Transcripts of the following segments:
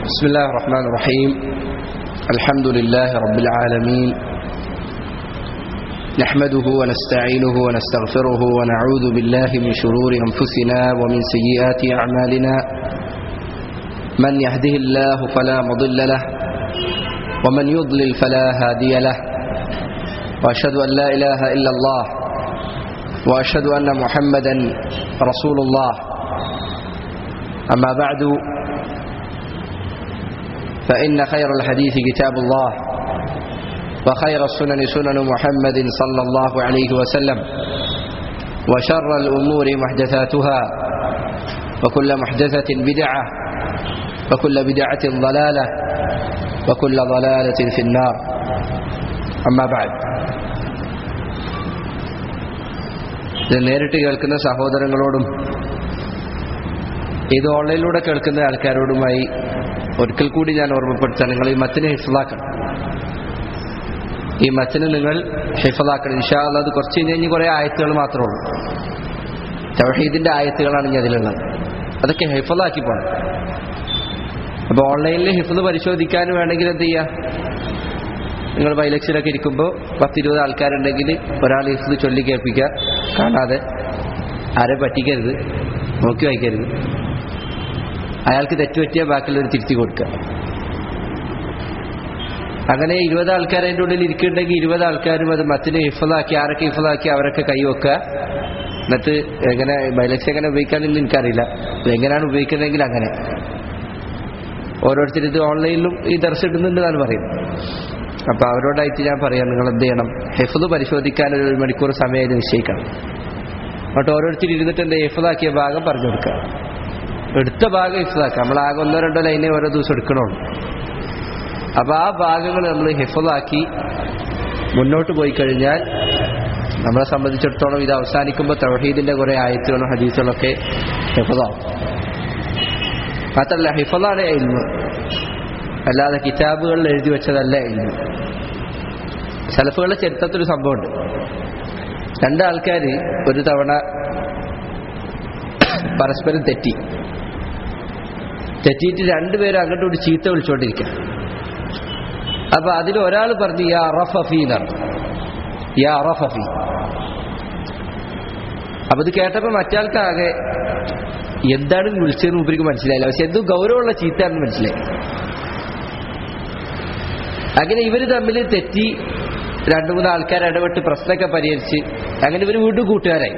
بسم الله الرحمن الرحيم الحمد لله رب العالمين نحمده ونستعينه ونستغفره ونعوذ بالله من شرور أنفسنا ومن سيئات أعمالنا من يهده الله فلا مضل له ومن يضلل فلا هادي له وأشهد أن لا إله إلا الله وأشهد أن محمدا رسول الله أما بعد فإن خير الحديث كتاب الله وخير السنن سنن محمد صلى الله عليه وسلم وشر الأمور محدثاتها وكل محدثة بدعة وكل بدعة ضلالة وكل ضلالة في النار أما بعد ഇത് നേരിട്ട് കേൾക്കുന്ന സഹോദരങ്ങളോടും ഇത് ഓൺലൈനിലൂടെ കേൾക്കുന്ന ആൾക്കാരോടുമായി ഒരിക്കൽ കൂടി ഞാൻ ഓർമ്മപ്പെടുത്താൻ നിങ്ങൾ ഈ മത്തിനെ ഹിഫലാക്കണം ഈ മത്തിന് നിങ്ങൾ ഹിഫലാക്കണം ഇൻഷാല്ല അത് കുറച്ച് കഴിഞ്ഞ് കഴിഞ്ഞ് കുറേ ആയത്തുകൾ മാത്രമേ ഉള്ളൂ തവഹീദിന്റെ ആയത്തുകളാണ് ഇനി അതിലുള്ളത് അതൊക്കെ ഹിഫലാക്കി പോകണം അപ്പോൾ ഓൺലൈനിൽ ഹിഫല് പരിശോധിക്കാൻ വേണമെങ്കിൽ എന്ത് ചെയ്യുക നിങ്ങൾ ബൈലക്സിലൊക്കെ ഇരിക്കുമ്പോൾ പത്തിരുപത് ആൾക്കാരുണ്ടെങ്കിൽ ഒരാൾ ഹിഫ്ല് ചൊല്ലി കേൾപ്പിക്കുക കാണാതെ ആരെ പറ്റിക്കരുത് നോക്കി വായിക്കരുത് അയാൾക്ക് തെറ്റുപറ്റിയ ബാക്കിയുള്ളവർ തിരുത്തി കൊടുക്കുക അങ്ങനെ ഇരുപത് ആൾക്കാർ അതിൻ്റെ ഉള്ളിൽ ഇരിക്കുന്നുണ്ടെങ്കിൽ ഇരുപത് ആൾക്കാരും അത് മത്തിന് ഹിഫലാക്കി ആരൊക്കെ ഹിഫലാക്കി അവരൊക്കെ കൈവെക്കുക എന്നിട്ട് എങ്ങനെ ബൈലക്സ് എങ്ങനെ ഉപയോഗിക്കാമെന്ന് എനിക്കറിയില്ല എങ്ങനെയാണ് ഉപയോഗിക്കുന്നതെങ്കിൽ അങ്ങനെ ഓരോരുത്തർ ഇത് ഓൺലൈനിലും ഈ ദർശനം ഇടുന്നുണ്ട് എന്നാണ് പറയുന്നത് അപ്പോൾ അവരോടായിട്ട് ഞാൻ പറയാം നിങ്ങൾ എന്ത് ചെയ്യണം ഹെഫ്ല് പരിശോധിക്കാൻ ഒരു മണിക്കൂർ സമയം നിശ്ചയിക്കണം എന്നിട്ട് ഓരോരുത്തർ ഇരുന്നിട്ട് എന്താ ഹെഫ്ലാക്കിയ ഭാഗം പറഞ്ഞു കൊടുക്കുക എടുത്ത ഭാഗം ഹിഫ്ലാക്കുക നമ്മൾ ആകെ ഒന്നോ രണ്ടോ ലൈനെ ഓരോ ദിവസം എടുക്കണുള്ളൂ അപ്പോൾ ആ ഭാഗങ്ങൾ നമ്മൾ ഹിഫലാക്കി മുന്നോട്ട് പോയി കഴിഞ്ഞാൽ നമ്മളെ സംബന്ധിച്ചിടത്തോളം ഇത് അവസാനിക്കുമ്പോൾ തൗഹീദിന്റെ കുറേ ആയത്തുകളും ഹദീസുകളൊക്കെ ഹിഫലാവും മാത്രമല്ല ഹിഫലാണ് ഇൽമ് അല്ലാതെ കിതാബുകളിൽ എഴുതി വെച്ചതല്ല ഇൽമ് സലഫുകളുടെ ചരിത്രത്തിലൊരു സംഭവമുണ്ട് രണ്ടാൾക്കാർ ഒരു തവണ പരസ്പരം തെറ്റി തെറ്റിയിട്ട് രണ്ടുപേരും അങ്ങോട്ടും ഒരു ചീത്ത വിളിച്ചുകൊണ്ടിരിക്കുക അപ്പൊ അതിൽ ഒരാൾ പറഞ്ഞു യാ റഫഫി എന്നാണ് യാ റഫഫി അപ്പൊ ഇത് കേട്ടപ്പോ മറ്റാൾക്കാകെ എന്താണ് വിളിച്ചതെന്ന് മൂപ്പർക്ക് മനസ്സിലായില്ല പക്ഷെ എന്തോ ഗൗരവമുള്ള ചീത്തയാണെന്ന് മനസ്സിലായി അങ്ങനെ ഇവര് തമ്മിൽ തെറ്റി രണ്ടു മൂന്ന് ആൾക്കാർ ഇടപെട്ട് പ്രശ്നമൊക്കെ പരിഹരിച്ച് അങ്ങനെ ഇവർ വീണ്ടും കൂട്ടുകാരായി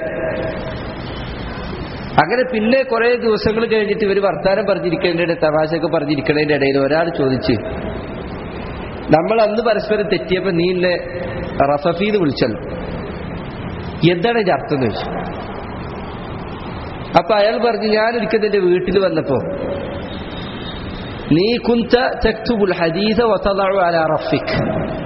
അങ്ങനെ പിന്നെ കുറെ ദിവസങ്ങൾ കഴിഞ്ഞിട്ട് ഇവർ വർത്താനം പറഞ്ഞിരിക്കുന്നതിന്റെ തമാശയൊക്കെ പറഞ്ഞിരിക്കുന്നതിന്റെ ഇടയിൽ ഒരാൾ ചോദിച്ച് നമ്മൾ അന്ന് പരസ്പരം തെറ്റിയപ്പോ നീ എന്നെ റഫഫീന്ന് വിളിച്ചല്ലോ എന്താണ് ഇതിന്റെ അർത്ഥം എന്ന് ചോദിച്ചു അപ്പൊ അയാൾ പറഞ്ഞു ഞാൻ ഒരിക്കൽ എന്റെ വീട്ടിൽ വന്നപ്പോ നീ കുന്ത തക്തുബുൽ ഹദീസ വതദഉ അലാ റഫിക്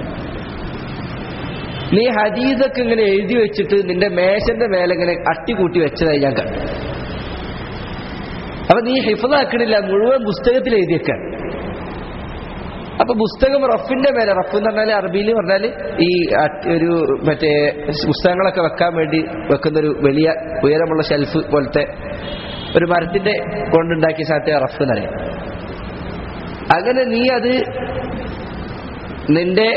നീ ഹദീസൊക്കെ ഇങ്ങനെ എഴുതി വെച്ചിട്ട് നിന്റെ മേശന്റെ മേലെ ഇങ്ങനെ അട്ടികൂട്ടി വെച്ചതായി ഞാൻ കണ്ടു അപ്പൊ നീ ഹിഫലാക്കണില്ല മുഴുവൻ പുസ്തകത്തിൽ എഴുതിയേക്ക അപ്പൊ പുസ്തകം റഫിന്റെ മേലെ റഫ് എന്ന് പറഞ്ഞാൽ അറബിയിൽ പറഞ്ഞാൽ ഈ ഒരു മറ്റേ പുസ്തകങ്ങളൊക്കെ വെക്കാൻ വേണ്ടി വെക്കുന്ന ഒരു വലിയ ഉയരമുള്ള ഷെൽഫ് പോലത്തെ ഒരു മരത്തിന്റെ കൊണ്ടുണ്ടാക്കിയ സാധനത്തെ റഫ് എന്നറിയാം അങ്ങനെ നീ അത് നിന്റെ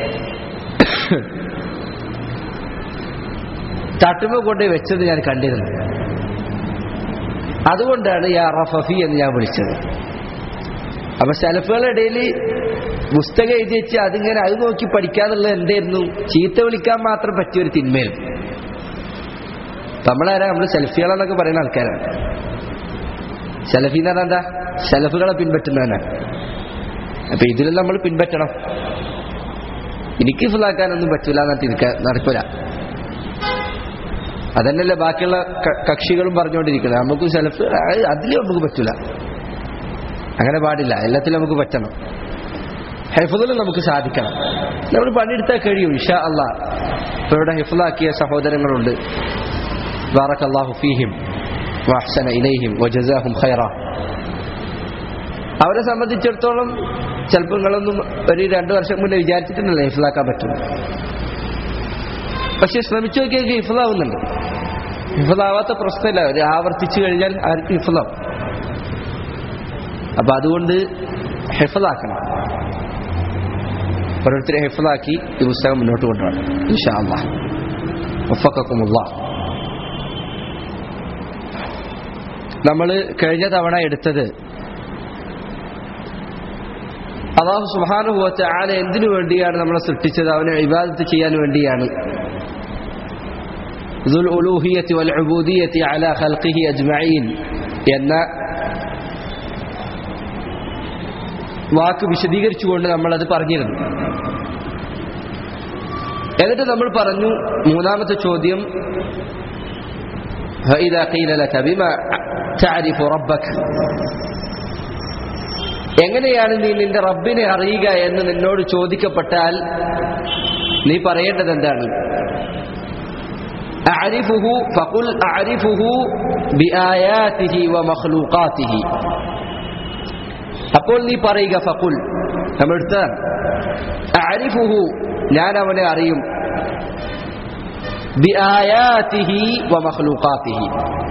തട്ടുമ കൊണ്ട് വെച്ചത് ഞാൻ കണ്ടിരുന്നു അതുകൊണ്ടാണ് യാ റഫഫി എന്ന് ഞാൻ വിളിച്ചത് അപ്പൊ സെലഫുകളുടെ ഇടയിൽ പുസ്തകം എഴുതി വെച്ച് അതിങ്ങനെ അത് നോക്കി പഠിക്കാന്നുള്ളത് എന്തായിരുന്നു ചീത്ത വിളിക്കാൻ മാത്രം പറ്റിയ ഒരു തിന്മയും നമ്മളാരാ നമ്മൾ സെൽഫികളെന്നൊക്കെ പറയുന്ന ആൾക്കാരാണ് സെലഫി എന്ന് പറഞ്ഞാൽ എന്താ സെലഫുകളെ പിൻപറ്റുന്നവനാണ് അപ്പൊ ഇതിൽ നമ്മൾ പിൻപറ്റണം എനിക്ക് ഫുള്ളാക്കാനൊന്നും പറ്റൂല എന്നിട്ട് ഇരിക്കാൻ നടക്കൂല അതന്നെയല്ലേ ബാക്കിയുള്ള കക്ഷികളും പറഞ്ഞുകൊണ്ടിരിക്കുന്നത് നമുക്ക് സെൽഫ് അതിലും നമുക്ക് പറ്റൂല അങ്ങനെ പാടില്ല എല്ലാത്തിലും നമുക്ക് പറ്റണം ഹെഫുദിലും നമുക്ക് സാധിക്കണം നമ്മൾ പണിയെടുത്താൽ കഴിയും ഇഷാ അള്ളാ ഇപ്പൊ ഇവിടെ ഹെഫുലാക്കിയ സഹോദരങ്ങളുണ്ട് ബാറക് അള്ളാഹു ഫീഹിം വാഹ്സന ഇലൈഹിം വജസാഹും ഖൈറ അവരെ സംബന്ധിച്ചിടത്തോളം ചിലപ്പോൾ നിങ്ങളൊന്നും ഒരു രണ്ടു വർഷം മുന്നേ വിചാരിച്ചിട്ടുണ്ടല്ലോ ഹിഫിലാക്കാൻ പറ്റും പക്ഷെ ശ്രമിച്ചു നോക്കിയാൽ ഹിഫിലാവുന്നുണ്ട് ഹിഫിലാവാത്ത പ്രശ്നമില്ല ഒരു ആവർത്തിച്ചു കഴിഞ്ഞാൽ ആർക്ക് ഹിഫിലാവും അപ്പൊ അതുകൊണ്ട് ഹെഫലാക്കണം ഓരോരുത്തരെ ഹെഫലാക്കി ഈ പുസ്തകം മുന്നോട്ട് കൊണ്ടുപോകണം ഇൻഷാ അള്ളാഹ് ഒഫക്കുമുള്ള നമ്മൾ കഴിഞ്ഞ തവണ എടുത്തത് അള്ളാഹു സുഹാനുഭവത്തെ ആളെ എന്തിനു വേണ്ടിയാണ് നമ്മളെ സൃഷ്ടിച്ചത് അവനെ ഇബാദത്ത് ചെയ്യാൻ വേണ്ടിയാണ് ദുൽ ഉലൂഹിയത്തി വൽ ഉബൂദിയത്തി അല ഖൽഖിഹി അജ്മഈൻ എന്ന വാക്ക് വിശദീകരിച്ചുകൊണ്ട് നമ്മൾ അത് പറഞ്ഞിരുന്നു എന്നിട്ട് നമ്മൾ പറഞ്ഞു മൂന്നാമത്തെ ചോദ്യം فإذا قيل لك بما تعرف ربك എങ്ങനെയാണ് നീ നിന്റെ റബ്ബിനെ അറിയുക എന്ന് നിന്നോട് ചോദിക്കപ്പെട്ടാൽ നീ പറയേണ്ടത് എന്താണ് أعرفه فقل أعرفه بآياته ومخلوقاته അപ്പോൾ നീ പറയുക ഫക്കുൽ നമ്മളെടുത്ത അരിഫുഹു ഞാൻ അവനെ അറിയും ബിആയാതിഹി വമഖ്ലൂഖാതിഹി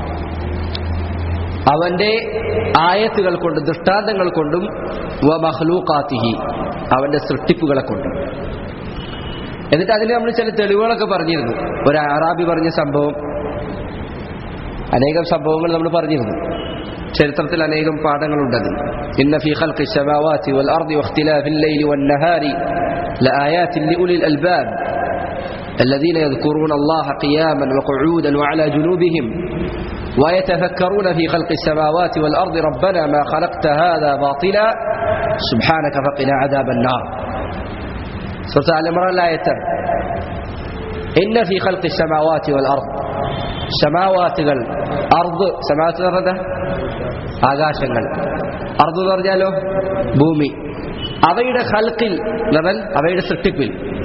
അവന്റെ ആയത്തുകൾ കൊണ്ടും ദൃഷ്ടാന്തങ്ങൾ കൊണ്ടും വമഖ്ലൂഖാതിഹി അവന്റെ സൃഷ്ടിപ്പുകളെ കൊണ്ടും എന്നിട്ട് അതിന് നമ്മൾ ചില തെളിവുകളൊക്കെ പറഞ്ഞിരുന്നു ഒരു അറാബി പറഞ്ഞ സംഭവം അനേകം സംഭവങ്ങൾ നമ്മൾ പറഞ്ഞിരുന്നു ചരിത്രത്തിൽ അനേകം പാഠങ്ങളുണ്ടത് ഇന്ന ഫീ ഖൽഖി السماوات والأرض واختلاف الليل والنهار لآيات لأولي الألباب الذين يذكرون الله قياما وقعودا وعلى جنوبهم ويتفكرون في خلق السماوات والأرض ربنا ما خلقت هذا باطلا سبحانك فقنا عذاب النار سورة آل عمران الآية إن في خلق السماوات والأرض സമാവാത്തുകൾ അർദ് സമാവാത്ത് എന്ന് പറഞ്ഞത് ആകാശങ്ങൾ അർദ് എന്ന് പറഞ്ഞാലോ ഭൂമി അവയുടെ ഹൽക്കിൽ പറഞ്ഞാൽ അവയുടെ സൃഷ്ടിപ്പിൽ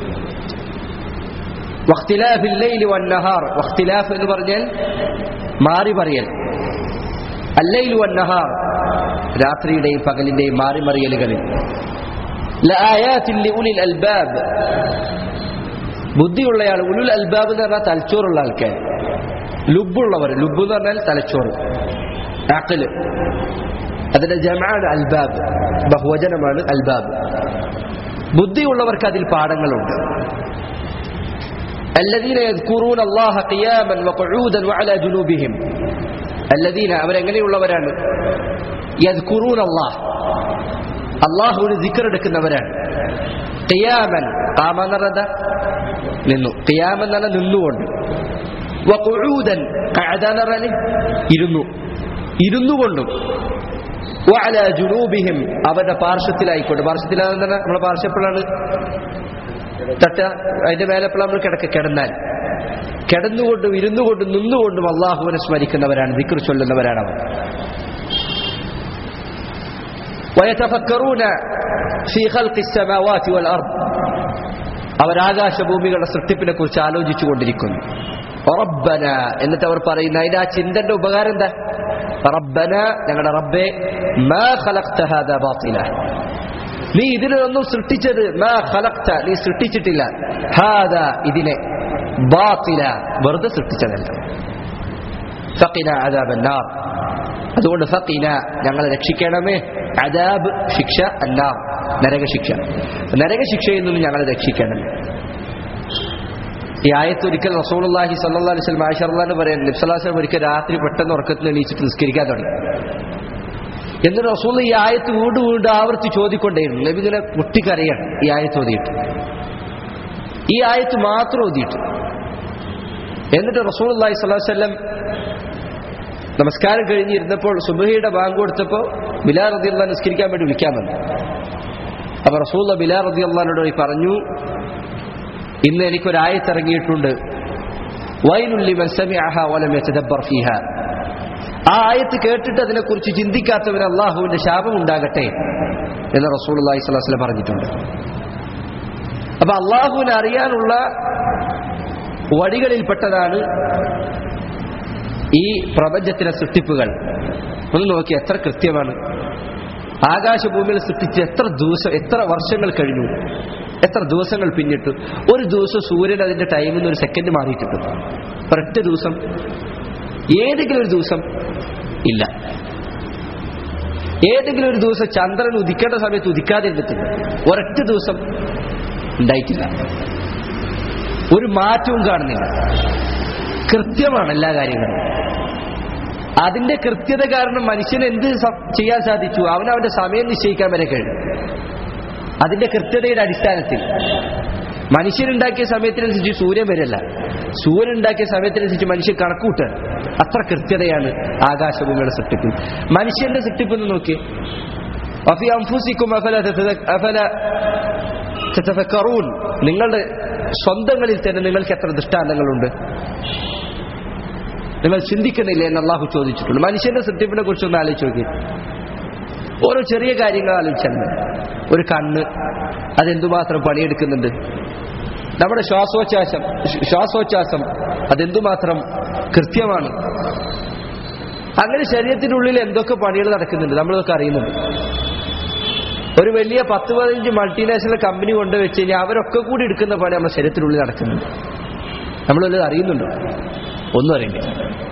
വഖ്തിലാഫിൽ ലൈലി വന്നഹാർ വഖ്തിലാഫ് എന്ന് പറഞ്ഞാൽ മാറി പറയൽ അല്ലൈലു വന്നഹാർ രാത്രിയുടെയും പകലിന്റെയും മാറി മറിയലുകളിൽ ലആയാത്തിൽ ലിഉലിൽ അൽബാബ് ബുദ്ധിയുള്ളയാൾ ഉലുൽ അൽബാബ് എന്ന് പറഞ്ഞാൽ തലച്ചോറുള്ള ആൾക്കാർ ലുബുള്ളവർ ലുബ് എന്ന് പറഞ്ഞാൽ തലച്ചോറ് അഖല് അതിന്റെ ജമാണ് അൽബാബ് ബഹുവചനമാണ് അൽബാബ് ബുദ്ധിയുള്ളവർക്ക് അതിൽ പാഠങ്ങളുണ്ട് الذين يذكرون الله قياما وقعودا وعلى جنوبهم الذين അവരെങ്ങനെയുള്ളവരാണ് يذكرون الله അള്ളാഹുവിന് ദിക്കർ എടുക്കുന്നവരാണ് ഖിയാമൻ ഖാമ എന്ന് പറഞ്ഞത് നിന്നു ഖിയാമൻ എന്ന് പറഞ്ഞാൽ നിന്നുകൊണ്ട് വഖുഊദൻ ഖഅദ എന്ന് പറഞ്ഞാൽ ഇരുന്നു ഇരുന്നു കൊണ്ടും വഅല ജുനൂബിഹിം അവരുടെ പാർശ്വത്തിലായിക്കൊണ്ട് പാർശ്വത്തിലാന്ന് പറഞ്ഞാൽ നമ്മളെ പാർശ്വപ്പോഴാണ് തട്ട അതിന്റെ മേലെപ്പോൾ നമ്മൾ കിടക്ക കിടന്നാൽ കിടന്നുകൊണ്ടും ഇരുന്നുകൊണ്ടും നിന്നുകൊണ്ടും അള്ളാഹുവിനെ സ്മരിക്കുന്നവരാണ് ദിക്ർ ചൊല്ലുന്നവരാണ് അവർ ويتفكرون في خلق السماوات والأرض അവർ ആകാശഭൂമികളുടെ സൃഷ്ടിപ്പിനെ കുറിച്ച് ആലോചിച്ചു കൊണ്ടിരിക്കുന്നു റബ്ബന എന്നിട്ട് അവർ പറയുന്ന അതിന്റെ ആ ചിന്തന്റെ ഉപകാരം എന്താ റബ്ബന ഞങ്ങളുടെ റബ്ബെ മാ ഖലഖ്ത ഹാദാ ബാത്തില നീ ഇതിനൊന്നും സൃഷ്ടിച്ചത് മാ ഖലഖ്ത നീ സൃഷ്ടിച്ചിട്ടില്ല ഹാദ ഇതിനെ ബാത്തില വെറുതെ സൃഷ്ടിച്ചതല്ല ഫഖിന അദാബന്നാർ അതുകൊണ്ട് ഫഖിന ഞങ്ങളെ രക്ഷിക്കണമേ അദാബ് ശിക്ഷ അന്നാർ നരകശിക്ഷ നരകശിക്ഷയിൽ നിന്നും ഞങ്ങളെ രക്ഷിക്കണമേ ഈ ആയത്ത് ഒരിക്കൽ റസൂലുള്ളാഹി സല്ലല്ലാഹു അലൈഹി വസല്ലം ആയിഷർലാന്ന് പറയാൻ നബ്സലാസ്ലം ഒരിക്കൽ രാത്രി പെട്ടെന്ന് ഉറക്കത്തിൽ എണീച്ചിട്ട് നിസ്കരിക്കാൻ തുടങ്ങി എന്നിട്ട് റസൂൽ ഈ ആയത്ത് വീണ്ടും വീണ്ടും ആവർത്തി ചോദിക്കൊണ്ടേയിരുന്നു നബി ഇങ്ങനെ കുട്ടിക്കറിയാണ് ഈ ആയത്ത് ഓതിയിട്ട് ഈ ആയത്ത് മാത്രം ഓതിയിട്ട് എന്നിട്ട് റസൂൽ അള്ളാഹി സ്വലാഹു വല്ലം നമസ്കാരം കഴിഞ്ഞിരുന്നപ്പോൾ സുബഹിയുടെ ബാങ്ക് കൊടുത്തപ്പോൾ ബിലാ റതി അള്ളഹാൻ നിസ്കരിക്കാൻ വേണ്ടി വിളിക്കാൻ വന്നു അപ്പൊ റസൂൽ ബിലാ റതി അള്ളഹാനോട് പറഞ്ഞു ഇന്ന് എനിക്കൊരായത്ത് ഇറങ്ങിയിട്ടുണ്ട് വൈനുല്ലി മൻസമിഅഹ വലം യതദബ്ബർ ഫീഹ ആ ആയത്ത് കേട്ടിട്ട് അതിനെക്കുറിച്ച് ചിന്തിക്കാത്തവന് അള്ളാഹുവിന്റെ ശാപം ഉണ്ടാകട്ടെ എന്ന് റസൂൽ അള്ളാഹി സ്വലാസ്ലം പറഞ്ഞിട്ടുണ്ട് അപ്പൊ അള്ളാഹുവിനെ അറിയാനുള്ള വഴികളിൽപ്പെട്ടതാണ് ഈ പ്രപഞ്ചത്തിലെ സൃഷ്ടിപ്പുകൾ ഒന്ന് നോക്കി എത്ര കൃത്യമാണ് ആകാശഭൂമിയിൽ സൃഷ്ടിച്ച് എത്ര ദിവസം എത്ര വർഷങ്ങൾ കഴിഞ്ഞു എത്ര ദിവസങ്ങൾ പിന്നിട്ടു ഒരു ദിവസം സൂര്യൻ അതിന്റെ ടൈമിൽ നിന്ന് ഒരു സെക്കൻഡ് മാറിയിട്ടുണ്ട് ഒരൊറ്റ ദിവസം ഏതെങ്കിലും ഒരു ദിവസം ഇല്ല ഏതെങ്കിലും ഒരു ദിവസം ചന്ദ്രൻ ഉദിക്കേണ്ട സമയത്ത് ഉദിക്കാതിരുന്നിട്ടില്ല ഒരൊറ്റ ദിവസം ഉണ്ടായിട്ടില്ല ഒരു മാറ്റവും കാണുന്നില്ല കൃത്യമാണ് എല്ലാ കാര്യങ്ങളും അതിന്റെ കൃത്യത കാരണം മനുഷ്യന് എന്ത് സ- ചെയ്യാൻ സാധിച്ചു അവൻ അവന്റെ സമയം നിശ്ചയിക്കാൻ വരെ കഴിഞ്ഞു അതിന്റെ കൃത്യതയുടെ അടിസ്ഥാനത്തിൽ മനുഷ്യനുണ്ടാക്കിയ സമയത്തിനനുസരിച്ച് സൂര്യൻ വരല്ല സൂര്യൻ ഉണ്ടാക്കിയ സമയത്തിനനുസരിച്ച് മനുഷ്യൻ കണക്കൂട്ട് അത്ര കൃത്യതയാണ് ആകാശഭൂമിയുടെ സൃഷ്ടിപ്പിൽ മനുഷ്യന്റെ സൃഷ്ടിപ്പെന്ന് നോക്കി വഫി അംഫുസിക്കും അഫല തതദ- അഫല തതഫക്കറൂൻ നിങ്ങളുടെ സ്വന്തങ്ങളിൽ തന്നെ നിങ്ങൾക്ക് എത്ര ദൃഷ്ടാന്തങ്ങളുണ്ട് നിങ്ങൾ ചിന്തിക്കുന്നില്ലേ എന്ന് അള്ളാഹു ചോദിച്ചിട്ടുണ്ട് മനുഷ്യന്റെ സൃഷ്ടിപ്പിനെ കുറിച്ചൊന്ന് ആലോചിച്ച് നോക്കി ഓരോ ചെറിയ കാര്യങ്ങൾ ആലോചിച്ചാൽ മതി. ഒരു കണ്ണ് അതെന്തുമാത്രം പണിയെടുക്കുന്നുണ്ട് നമ്മുടെ ശ്വാസോച്ഛ്വാസം ശ്വാസോച്ഛ്വാസം അതെന്തുമാത്രം കൃത്യമാണ് അങ്ങനെ ശരീരത്തിനുള്ളിൽ എന്തൊക്കെ പണികൾ നടക്കുന്നുണ്ട് നമ്മളിതൊക്കെ അറിയുന്നുണ്ട് ഒരു വലിയ പത്ത് പതിനഞ്ച് മൾട്ടിനാഷണൽ കമ്പനി കൊണ്ടുവച്ച് കഴിഞ്ഞാൽ അവരൊക്കെ കൂടി എടുക്കുന്ന പണി നമ്മുടെ ശരീരത്തിനുള്ളിൽ നടക്കുന്നുണ്ട് നമ്മളത് അറിയുന്നുണ്ടോ ഒന്നും അറിയില്ല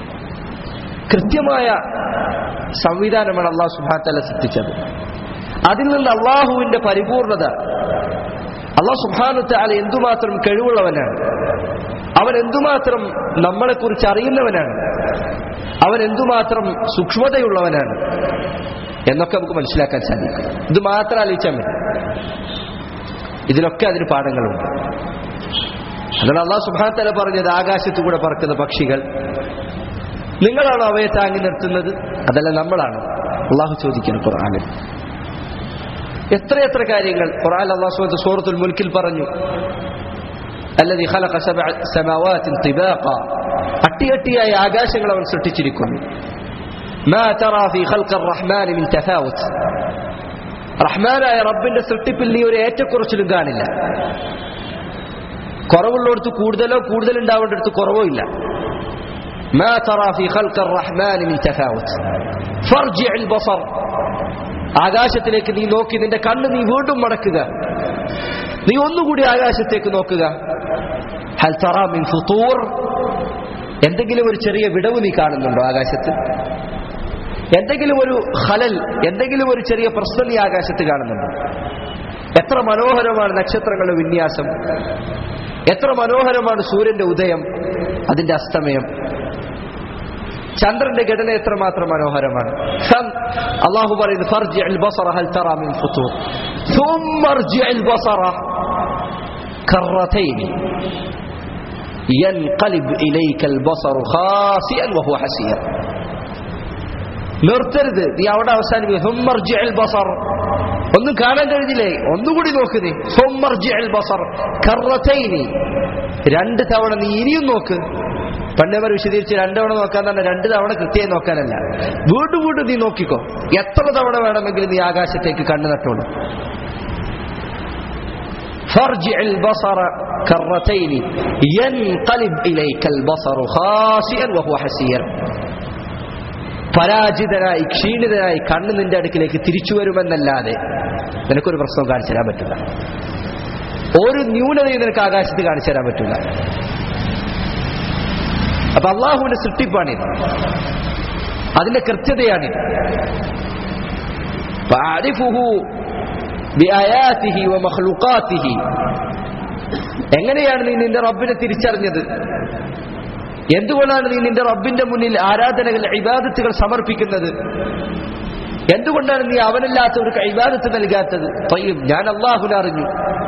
കൃത്യമായ സംവിധാനമാണ് അള്ളാഹു സുബാത്തല സൃഷ്ടിച്ചത് അതിൽ നിന്ന് അള്ളാഹുവിന്റെ പരിപൂർണത അള്ളാഹു സുബാനുത്താല എന്തുമാത്രം കഴിവുള്ളവനാണ് അവൻ എന്തുമാത്രം നമ്മളെക്കുറിച്ച് അറിയുന്നവനാണ് അവൻ എന്തുമാത്രം സൂക്ഷ്മതയുള്ളവനാണ് എന്നൊക്കെ നമുക്ക് മനസ്സിലാക്കാൻ സാധിക്കും ഇത് മാത്രം ആലോചിച്ചാൽ മതി ഇതിലൊക്കെ അതിന് പാഠങ്ങളുണ്ട് അതുകൊണ്ട് അള്ളാഹു സുബാനത്തല പറഞ്ഞത് ആകാശത്തു കൂടെ പറക്കുന്ന പക്ഷികൾ നിങ്ങളാണോ അവയെ താങ്ങി നിർത്തുന്നത് അതല്ല നമ്മളാണോ അള്ളാഹു ചോദിക്കുന്നു ഖുർആാനിൽ എത്രയെത്ര കാര്യങ്ങൾ ഖുർആൻ അള്ളാഹു സൂറത്തുൽ മുൽക്കിൽ പറഞ്ഞു الذي خلق سبع سماوات طباقا അട്ടിയട്ടിയായ ആകാശങ്ങൾ അവൻ സൃഷ്ടിച്ചിരിക്കുന്നു ما ترى في خلق الرحمن من تفاوت റഹ്മാനായ റബ്ബിന്റെ സൃഷ്ടിപ്പിൽ നീ ഒരു ഏറ്റക്കുറച്ചിലും കാണില്ല കുറവുള്ളിടത്ത് കൂടുതലോ കൂടുതൽ ഉണ്ടാവേണ്ടടുത്ത് കുറവോ ഇല്ല ما ترى في خلق الرحمن من تفاوت فارجع البصر ആകാശത്തിലേക്ക് നീ നോക്കി നിന്റെ കണ്ണ് നീ വീണ്ടും മടക്കുക നീ ഒന്നുകൂടി ആകാശത്തേക്ക് നോക്കുക ഹൽ തറ മിൻ ഫുതൂർ എന്തെങ്കിലും ഒരു ചെറിയ വിടവ് നീ കാണുന്നുണ്ടോ ആകാശത്ത് എന്തെങ്കിലും ഒരു ഹലൽ എന്തെങ്കിലും ഒരു ചെറിയ പ്രശ്നം നീ ആകാശത്ത് കാണുന്നുണ്ടോ എത്ര മനോഹരമാണ് നക്ഷത്രങ്ങളുടെ വിന്യാസം എത്ര മനോഹരമാണ് സൂര്യന്റെ ഉദയം അതിന്റെ അസ്തമയം ചന്ദ്രന്റെ ഘടന എത്രമാത്രം മനോഹരമാണ് സം- അള്ളാഹു പറയുന്നു ഫർജിഅ البصر هل ترى من فطور ثم ارجع البصر كرتين ينقلب إليك البصر خاسئا وهو حسير നിർത്തരുത് നീ അവിടെ അവസാനിപ്പിക്കുക ثم ارجع البصر ഒന്നും കാണാൻ കഴിഞ്ഞില്ലേ ഒന്നുകൂടി നോക്ക് നീ ثم ارجع البصر كرتين രണ്ട് തവണ നീ ഇനിയും നോക്ക് പണ്ടേമാർ വിശദീകരിച്ച് രണ്ട് തവണ നോക്കാൻ തന്നെ രണ്ട് തവണ കൃത്യമായി നോക്കാനല്ല വീണ്ടും വീണ്ടും നീ നോക്കിക്കോ എത്ര തവണ വേണമെങ്കിലും നീ ആകാശത്തേക്ക് കണ്ണു നട്ടോളൂ فارجع البصر كرتين ينقلب إليك البصر خاسئا وهو حسير പരാജിതനായി ക്ഷീണിതനായി കണ്ണ് നിന്റെ അടുക്കിലേക്ക് തിരിച്ചു വരുമെന്നല്ലാതെ നിനക്കൊരു പ്രശ്നവും കാണിച്ചു തരാൻ പറ്റില്ല ഒരു ന്യൂനതയും നിനക്ക് ആകാശത്ത് കാണിച്ചു തരാൻ പറ്റില്ല അപ്പൊ അള്ളാഹുവിന്റെ സൃഷ്ടിപ്പാണിത് അതിന്റെ കൃത്യതയാണിത് فأعرفه بآياته ومخلوقاته എങ്ങനെയാണ് നീ നിന്റെ റബ്ബിനെ തിരിച്ചറിഞ്ഞത് എന്തുകൊണ്ടാണ് നീ നിന്റെ റബ്ബിന്റെ മുന്നിൽ ആരാധനകൾ ഇബാദത്തുകൾ സമർപ്പിക്കുന്നത് എന്തുകൊണ്ടാണ് നീ അവനല്ലാത്തവർക്ക് ഇബാദത്ത് നൽകാത്തത് തയ്യും ഞാൻ അള്ളാഹുനെ അറിഞ്ഞു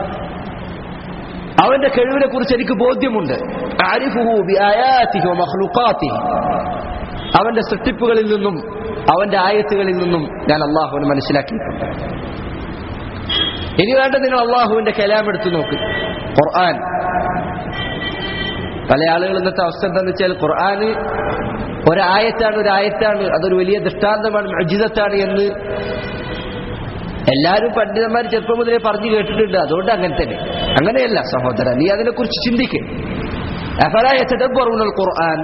അവന്റെ കഴിവിനെ കുറിച്ച് എനിക്ക് ബോധ്യമുണ്ട് ആരിഫുഹു ബിആയാതിഹി വമഖ്ലുഖാതിഹി. അവന്റെ സൃഷ്ടിപ്പുകളിൽ നിന്നും അവന്റെ ആയത്തുകളിൽ നിന്നും ഞാൻ അള്ളാഹുവിനെ മനസ്സിലാക്കിയിട്ടുണ്ട് ഇനി വേണ്ട നിങ്ങൾ അള്ളാഹുവിന്റെ കലാം എടുത്തു നോക്ക് ഖുർആൻ പല ആളുകൾ ഇന്നത്തെ അവസ്ഥ എന്താണെന്ന് വെച്ചാൽ ഖുർആന് ഒരായത്താണ് ഒരായത്താണ് അതൊരു വലിയ ദൃഷ്ടാന്തമാണ് അജിതത്താണ് എന്ന് എല്ലാവരും പണ്ഡിതന്മാർ ചെറുപ്പം മുതലേ പറഞ്ഞു കേട്ടിട്ടുണ്ട് അതുകൊണ്ട് അങ്ങനെ തന്നെ അങ്ങനെയല്ല സഹോദര നീ അതിനെക്കുറിച്ച് ചിന്തിക്ക് أفلا يتدبرون القرآن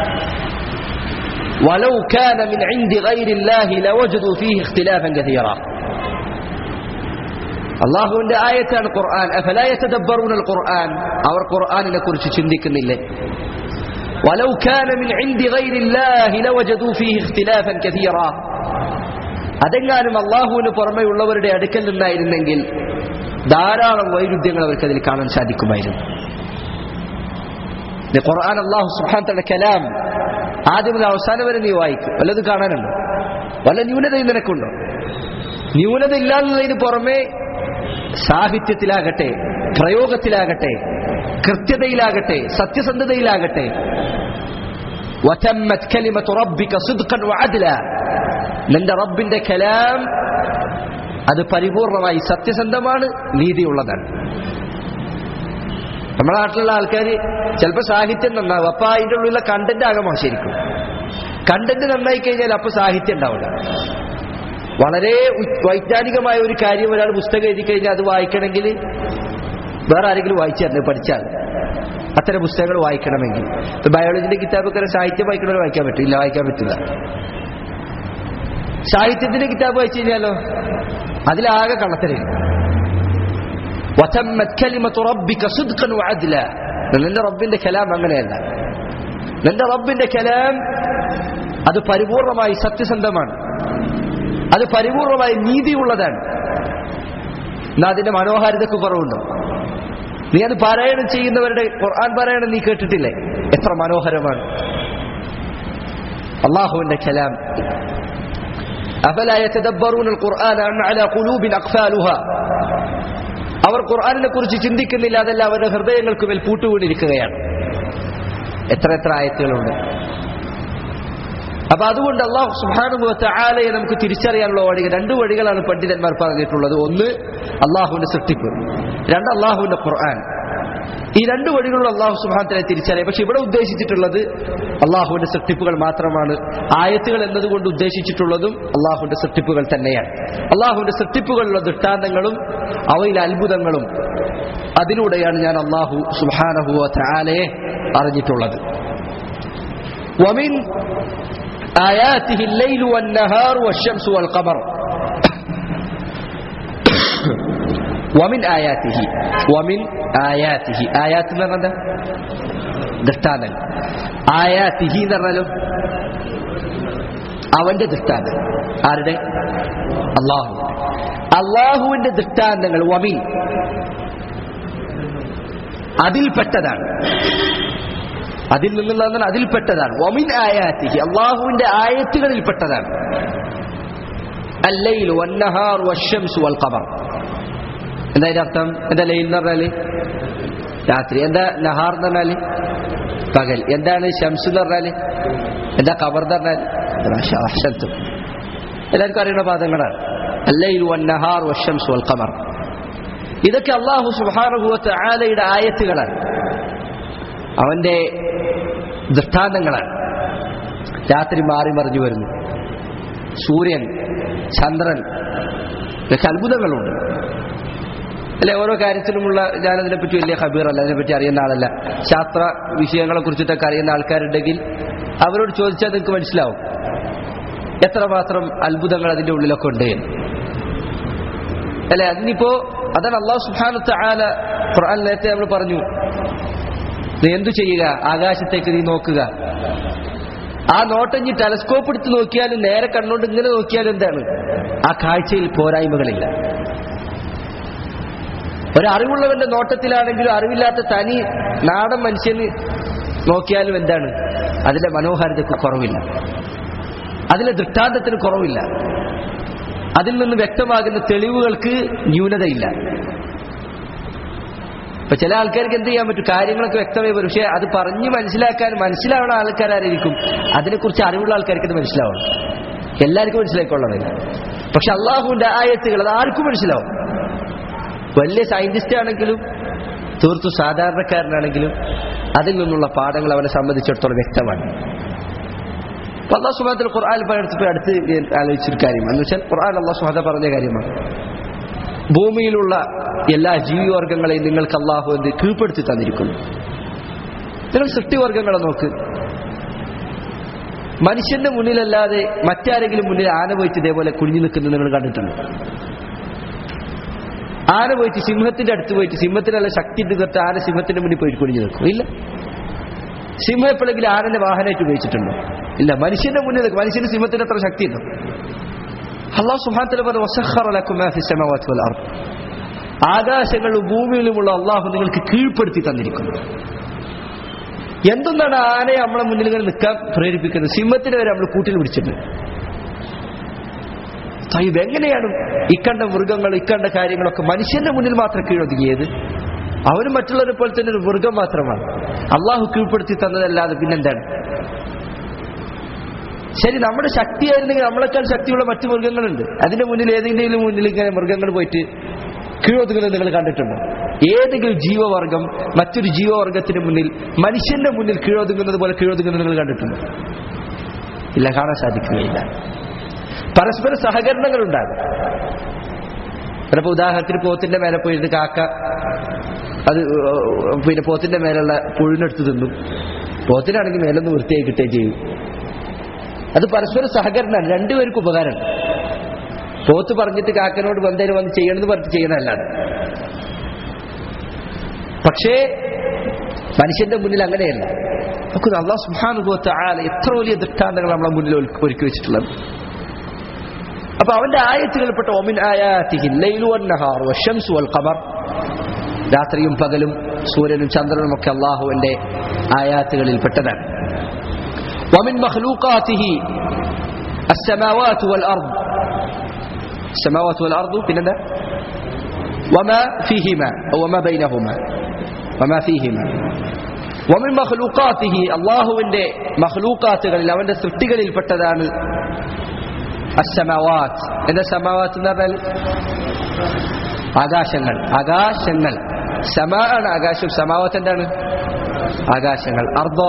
ولو كان من عند غير الله لوجدوا فيه اختلافا كثيرا അള്ളാഹുവിന്റെ ആയത്താണ് ഖുർആൻ അഫലാ യതദബ്ബറൂന ഖുർആൻ അവർ ഖുർആനിനെ കുറിച്ച് ചിന്തിക്കുന്നില്ലേ ولو كان من عند غير الله لوجدوا فيه اختلافا كثيرا അതെങ്ങാനും അള്ളാഹുവിന് പുറമെ ഉള്ളവരുടെ അടുക്കൽ നിന്നായിരുന്നെങ്കിൽ ധാരാളം വൈരുദ്ധ്യങ്ങൾ അവർക്ക് അതിൽ കാണാൻ സാധിക്കുമായിരുന്നു ഇത് ഖുർആൻ അള്ളാഹു സുഹാന്തയുടെ കലാം ആദ്യം മുതൽ അവസാനം വരെ നീ വായിക്കും വല്ലത് കാണാനുണ്ടോ വല്ല ന്യൂനതയും നിനക്കുണ്ടോ ന്യൂനത ഇല്ലാന്നതിന് പുറമെ സാഹിത്യത്തിലാകട്ടെ പ്രയോഗത്തിലാകട്ടെ കൃത്യതയിലാകട്ടെ സത്യസന്ധതയിലാകട്ടെ وتمت كلمة ربك صدقا وعدلا നിന്റെ റബ്ബിന്റെ കലാം അത് പരിപൂർണമായി സത്യസന്ധമാണ് നീതിയുള്ളതാണ് നമ്മുടെ നാട്ടിലുള്ള ആൾക്കാർ ചിലപ്പോൾ സാഹിത്യം നന്നാവും അപ്പൊ അതിൻ്റെ ഉള്ളിലുള്ള കണ്ടന്റ് ആകെ മോശമായിരിക്കും കണ്ടന്റ് നന്നായി കഴിഞ്ഞാൽ അപ്പൊ സാഹിത്യം ഉണ്ടാവില്ല വളരെ ഉ- വൈജ്ഞാനികമായ ഒരു കാര്യം ഒരാൾ പുസ്തകം എഴുതി കഴിഞ്ഞാൽ അത് വായിക്കണമെങ്കിൽ വേറെ ആരെങ്കിലും വായിച്ചു തരണം പഠിച്ചാൽ അത്തരം പുസ്തകങ്ങൾ വായിക്കണമെങ്കിൽ ഇപ്പൊ ബയോളജിന്റെ കിതാബൊക്കെ സാഹിത്യം വായിക്കണവർ വായിക്കാൻ പറ്റും ഇല്ല വായിക്കാൻ പറ്റില്ല സാഹിത്യത്തിന്റെ കിതാബ് വായിച്ചു കഴിഞ്ഞാലോ അതിലാകെ കള്ളത്തരയും وتمت كلمة ربك صدقا وعدلا നിന്റെ റബ്ബിന്റെ കലാം അങ്ങനെയല്ല നിന്റെ റബ്ബിന്റെ കലാം അത് പരിപൂർണമായി സത്യസന്ധമാണ് അത് പരിപൂർണമായി നീതിയുള്ളതാണ് എന്നാ അതിന്റെ മനോഹാരിതക്ക് കുറവുണ്ടോ നീ അത് പാരായണം ചെയ്യുന്നവരുടെ ഖുർആൻ പാരായണം നീ കേട്ടിട്ടില്ലേ എത്ര മനോഹരമാണ് അള്ളാഹുവിന്റെ കലാം أفلا يتدبرون القرآن أم على قلوب أقفالها അവർ ഖുർആാനിനെ കുറിച്ച് ചിന്തിക്കുന്നില്ല അതല്ല അവരുടെ ഹൃദയങ്ങൾക്ക് മേൽ പൂട്ടുകൊണ്ടിരിക്കുകയാണ് എത്ര എത്ര ആയത്തുകളുണ്ട് അപ്പൊ അതുകൊണ്ട് അള്ളാഹു സുഹാനുഭവത്തെ ആലയെ നമുക്ക് തിരിച്ചറിയാനുള്ള വഴികൾ രണ്ട് വഴികളാണ് പണ്ഡിതന്മാർ പറഞ്ഞിട്ടുള്ളത് ഒന്ന് അള്ളാഹുവിന്റെ സൃഷ്ടിപ്പ് രണ്ട് അള്ളാഹുവിന്റെ ഖുർആൻ ഈ രണ്ട് വഴികളിലും അള്ളാഹു സുഹാനത്തിനെ തിരിച്ചറിയാം പക്ഷെ ഇവിടെ ഉദ്ദേശിച്ചിട്ടുള്ളത് അള്ളാഹുവിന്റെ സൃഷ്ടിപ്പുകൾ മാത്രമാണ് ആയത്തുകൾ എന്നതുകൊണ്ട് ഉദ്ദേശിച്ചിട്ടുള്ളതും അള്ളാഹുവിന്റെ സൃഷ്ടിപ്പുകൾ തന്നെയാണ് അള്ളാഹുവിന്റെ സൃഷ്ടിപ്പുകളിലുള്ള ദൃഷ്ടാന്തങ്ങളും അവയിലെ അത്ഭുതങ്ങളും അതിലൂടെയാണ് ഞാൻ അള്ളാഹു സുഹാനഹുവ ആലയെ അറിഞ്ഞിട്ടുള്ളത് ومن آياته الليل والنهار والشمس والقمر ومن آياته ومن آياته آيات എന്ന് പറഞ്ഞാൽ ദൃഷ്ടാന്തങ്ങൾ ആയാത്തിഹി എന്ന് പറഞ്ഞാലോ അവന്റെ ദൃഷ്ടാന്തങ്ങൾ ആരുടെ അള്ളാഹു അള്ളാഹുവിന്റെ ദൃഷ്ടാന്തങ്ങൾ വമിൻ അതിൽപ്പെട്ടതാണ് അതിൽ നിന്നുള്ളതെന്നാൽ അതിൽപ്പെട്ടതാണ് വമിൻ ആയാത്തിഹി അള്ളാഹുവിന്റെ ആയത്തുകളിൽപ്പെട്ടതാണ് അല്ലയിൽ വന്നഹാർ വശംസ് വൽ ഖമർ എന്താ അതിന്റെ അർത്ഥം എന്താ ലൈൽ എന്ന് പറഞ്ഞാല് രാത്രി എന്താ നഹാർ എന്ന് പറഞ്ഞാല് പകൽ എന്താണ് ഷംസ് എന്ന് പറഞ്ഞാല് എന്താ ഖബർ എന്ന് പറഞ്ഞാൽ അഹ്സൻതും എല്ലാവർക്കും അറിയുന്ന പാദങ്ങളാണ് അല്ലയിൽ വന്നഹാർ വശംസ് വൽ ഖമർ ഇതൊക്കെ അള്ളാഹു സുബാനുഭവത്ത് ആലയുടെ ആയത്തുകളാണ് അവന്റെ ദൃഷ്ടാന്തങ്ങളാണ് രാത്രി മാറി മറിഞ്ഞു വരുന്നു സൂര്യൻ ചന്ദ്രൻ ഇതൊക്കെ അത്ഭുതങ്ങളുണ്ട് അല്ലെ ഓരോ കാര്യത്തിലുമുള്ള ഞാനതിനെപ്പറ്റി വലിയ ഖബീറല്ല അതിനെപ്പറ്റി അറിയുന്ന ആളല്ല ശാസ്ത്ര വിഷയങ്ങളെ കുറിച്ചിട്ടൊക്കെ അറിയുന്ന ആൾക്കാരുണ്ടെങ്കിൽ അവരോട് ചോദിച്ചാൽ നിങ്ങൾക്ക് മനസ്സിലാവും എത്രമാത്രം അത്ഭുതങ്ങൾ അതിന്റെ ഉള്ളിലൊക്കെ ഉണ്ട് എന്ന്. അല്ലെ അതിനിപ്പോ അതാണ് അള്ളാഹു സുഹാനത്ത് ആല ഖുർആൻ നേരത്തെ നമ്മൾ പറഞ്ഞു നീ എന്തു ചെയ്യുക ആകാശത്തേക്ക് നീ നോക്കുക ആ നോട്ടഞ്ഞി ടെലസ്കോപ്പ് എടുത്ത് നോക്കിയാലും നേരെ കണ്ണുകൊണ്ട് ഇങ്ങനെ നോക്കിയാലും എന്താണ് ആ കാഴ്ചയിൽ പോരായ്മകളില്ല ഒരറിവുള്ളവന്റെ നോട്ടത്തിലാണെങ്കിലും അറിവില്ലാത്ത തനി നാടൻ മനുഷ്യന് നോക്കിയാലും എന്താണ് അതിന്റെ മനോഹാരിതയ്ക്ക് കുറവില്ല അതിലെ ദൃഷ്ടാന്തത്തിന് കുറവില്ല അതിൽ നിന്ന് വ്യക്തമാകുന്ന തെളിവുകൾക്ക് ന്യൂനതയില്ല ഇപ്പൊ ചില ആൾക്കാർക്ക് എന്ത് ചെയ്യാൻ പറ്റും കാര്യങ്ങളൊക്കെ വ്യക്തമായി വരും പക്ഷെ അത് പറഞ്ഞ് മനസ്സിലാക്കാൻ മനസ്സിലാവുന്ന ആൾക്കാരായിരിക്കും അതിനെക്കുറിച്ച് അറിവുള്ള ആൾക്കാർക്ക് ഇത് മനസ്സിലാവണം എല്ലാവർക്കും മനസ്സിലാക്കിക്കൊള്ളണമെന്നില്ല പക്ഷെ അള്ളാഹുവിന്റെ ആയത്തുകൾ അത് ആർക്കും മനസ്സിലാവും വലിയ സയന്റിസ്റ്റ് ആണെങ്കിലും തീർത്തും സാധാരണക്കാരനാണെങ്കിലും അതിൽ നിന്നുള്ള പാഠങ്ങൾ അവനെ സംബന്ധിച്ചിടത്തോളം വ്യക്തമാണ് അപ്പൊ അള്ളാഹു സുഹാത്തിൽ ഖുർആൻ പകർത്തിപ്പോ അടുത്ത് ഞാൻ ആലോചിച്ചൊരു കാര്യമാണ് എന്ന് വെച്ചാൽ ഖുർആൻ അള്ളാഹു സുഹാദ പറഞ്ഞ കാര്യമാണ് ഭൂമിയിലുള്ള എല്ലാ ജീവിവർഗങ്ങളെയും നിങ്ങൾക്ക് അള്ളാഹു എന്ത് കീഴ്പ്പെടുത്തി തന്നിരിക്കുന്നു നിങ്ങൾ സൃഷ്ടിവർഗങ്ങളെ നോക്ക് മനുഷ്യന്റെ മുന്നിലല്ലാതെ മറ്റാരെങ്കിലും മുന്നിൽ ആന പോയിട്ട് ഇതേപോലെ കുനിഞ്ഞു നിൽക്കുന്നത് നിങ്ങൾ കണ്ടിട്ടുണ്ട് ആന പോയിട്ട് സിംഹത്തിന്റെ അടുത്ത് പോയിട്ട് സിംഹത്തിനുള്ള ശക്തി തീർത്ത് ആന സിംഹത്തിന്റെ മുന്നിൽ പോയിട്ട് കുനിഞ്ഞു നിൽക്കും ഇല്ല സിംഹം എപ്പോഴെങ്കിലും ആനന്റെ വാഹനമായിട്ട് ഉപയോഗിച്ചിട്ടുണ്ടോ ഇല്ല മനുഷ്യന്റെ മുന്നിൽ നിൽക്കും മനുഷ്യന് സിംഹത്തിന് അത്ര ശക്തിയുണ്ടോ അള്ളാഹു സുഹാന്തല പറഞ്ഞു "വസഖറ ലക്കും മാ ഫിസ് സമാവാതി വൽ അർദ്." ആകാശങ്ങളിലും ഭൂമിയിലുമുള്ള അള്ളാഹു നിങ്ങൾക്ക് കീഴ്പ്പെടുത്തി തന്നിരിക്കുന്നു എന്തൊന്നാണ് ആനയെ നമ്മളെ മുന്നിൽ ഇങ്ങനെ നിൽക്കാൻ പ്രേരിപ്പിക്കുന്നത് സിംഹത്തിന് വരെ നമ്മൾ കൂട്ടിൽ പിടിച്ചിട്ടുണ്ട് ഇത് എങ്ങനെയാണ് ഇക്കണ്ട മൃഗങ്ങൾ ഇക്കണ്ട കാര്യങ്ങളൊക്കെ മനുഷ്യന്റെ മുന്നിൽ മാത്രം കീഴൊതുങ്ങിയത് അവരും മറ്റുള്ളവരെ പോലെ തന്നെ ഒരു മൃഗം മാത്രമാണ് അള്ളാഹു കീഴ്പ്പെടുത്തി തന്നതല്ലാതെ പിന്നെന്താണ് ശരി നമ്മുടെ ശക്തിയായിരുന്നെങ്കിൽ നമ്മളെക്കാൾ ശക്തിയുള്ള മറ്റു മൃഗങ്ങളുണ്ട് അതിന്റെ മുന്നിൽ ഏതെങ്കിലും മുന്നിൽ ഇങ്ങനെ മൃഗങ്ങൾ പോയിട്ട് കീഴൊതുങ്ങുന്നത് നിങ്ങൾ കണ്ടിട്ടുണ്ടോ ഏതെങ്കിലും ജീവവർഗം മറ്റൊരു ജീവവർഗത്തിന് മുന്നിൽ മനുഷ്യന്റെ മുന്നിൽ കീഴൊതുങ്ങുന്നത് പോലെ കീഴൊതുങ്ങുന്നത് നിങ്ങൾ കണ്ടിട്ടുണ്ടോ ഇല്ല കാണാൻ സാധിക്കുകയില്ല പരസ്പര സഹകരണങ്ങൾ ഉണ്ടാകും ചിലപ്പോൾ ഉദാഹരണത്തിന് പോത്തിന്റെ മേലെ പോയിരുന്ന് കാക്ക അത് ഏഹ്, പിന്നെ പോത്തിന്റെ മേലുള്ള പുഴുന്നെടുത്ത് തിന്നും പോത്തിനാണെങ്കിൽ മേലൊന്ന് വൃത്തിയായി കിട്ടുകയും ചെയ്യും അത് പരസ്പര സഹകരണമാണ് രണ്ടുപേർക്കും ഉപകാരമാണ് പോത്ത് പറഞ്ഞിട്ട് കാക്കനോട് ബന്ധേന് വന്ന് ചെയ്യണമെന്ന് പറഞ്ഞിട്ട് ചെയ്യണമല്ലാണ് പക്ഷേ മനുഷ്യന്റെ മുന്നിൽ അങ്ങനെയല്ല നമുക്ക് അള്ളാഹ് സുഹാനുഭവത്തെ ആല എത്ര വലിയ ദൃഷ്ടാന്തങ്ങൾ നമ്മളെ മുന്നിൽ ഒരുക്കി- ഒരുക്കി വെച്ചിട്ടുള്ളത് അപ്പൊ അവന്റെ ആയത്തുകൾപ്പെട്ട ഒമിൻ ആയാത്തിഹി ലൈലു വന്നഹാർ വശംസു വൽ ഖമർ രാത്രിയും പകലും സൂര്യനും ചന്ദ്രനും ഒക്കെ അള്ളാഹുവിന്റെ ആയാത്തുകളിൽ പെട്ടതാണ് ومن مخلوقاته السماوات والأرض السماوات والأرض بندا وما فيهما أو وما بينهما وما فيهما ومن مخلوقاته الله وന്റെ മഖ്ലൂഖാത്തുകളിൽ അവന്റെ സൃഷ്ടികളിൽ പെട്ടതാണ് അസമാവാത്ത് എന്താ സമാവാത്ത് എന്ന് പറഞ്ഞാൽ ആകാശങ്ങൾ ആകാശങ്ങൾ സമ ആണ് ആകാശം സമാവാത്ത് എന്താണ് ആകാശങ്ങൾ അർദ്ധോ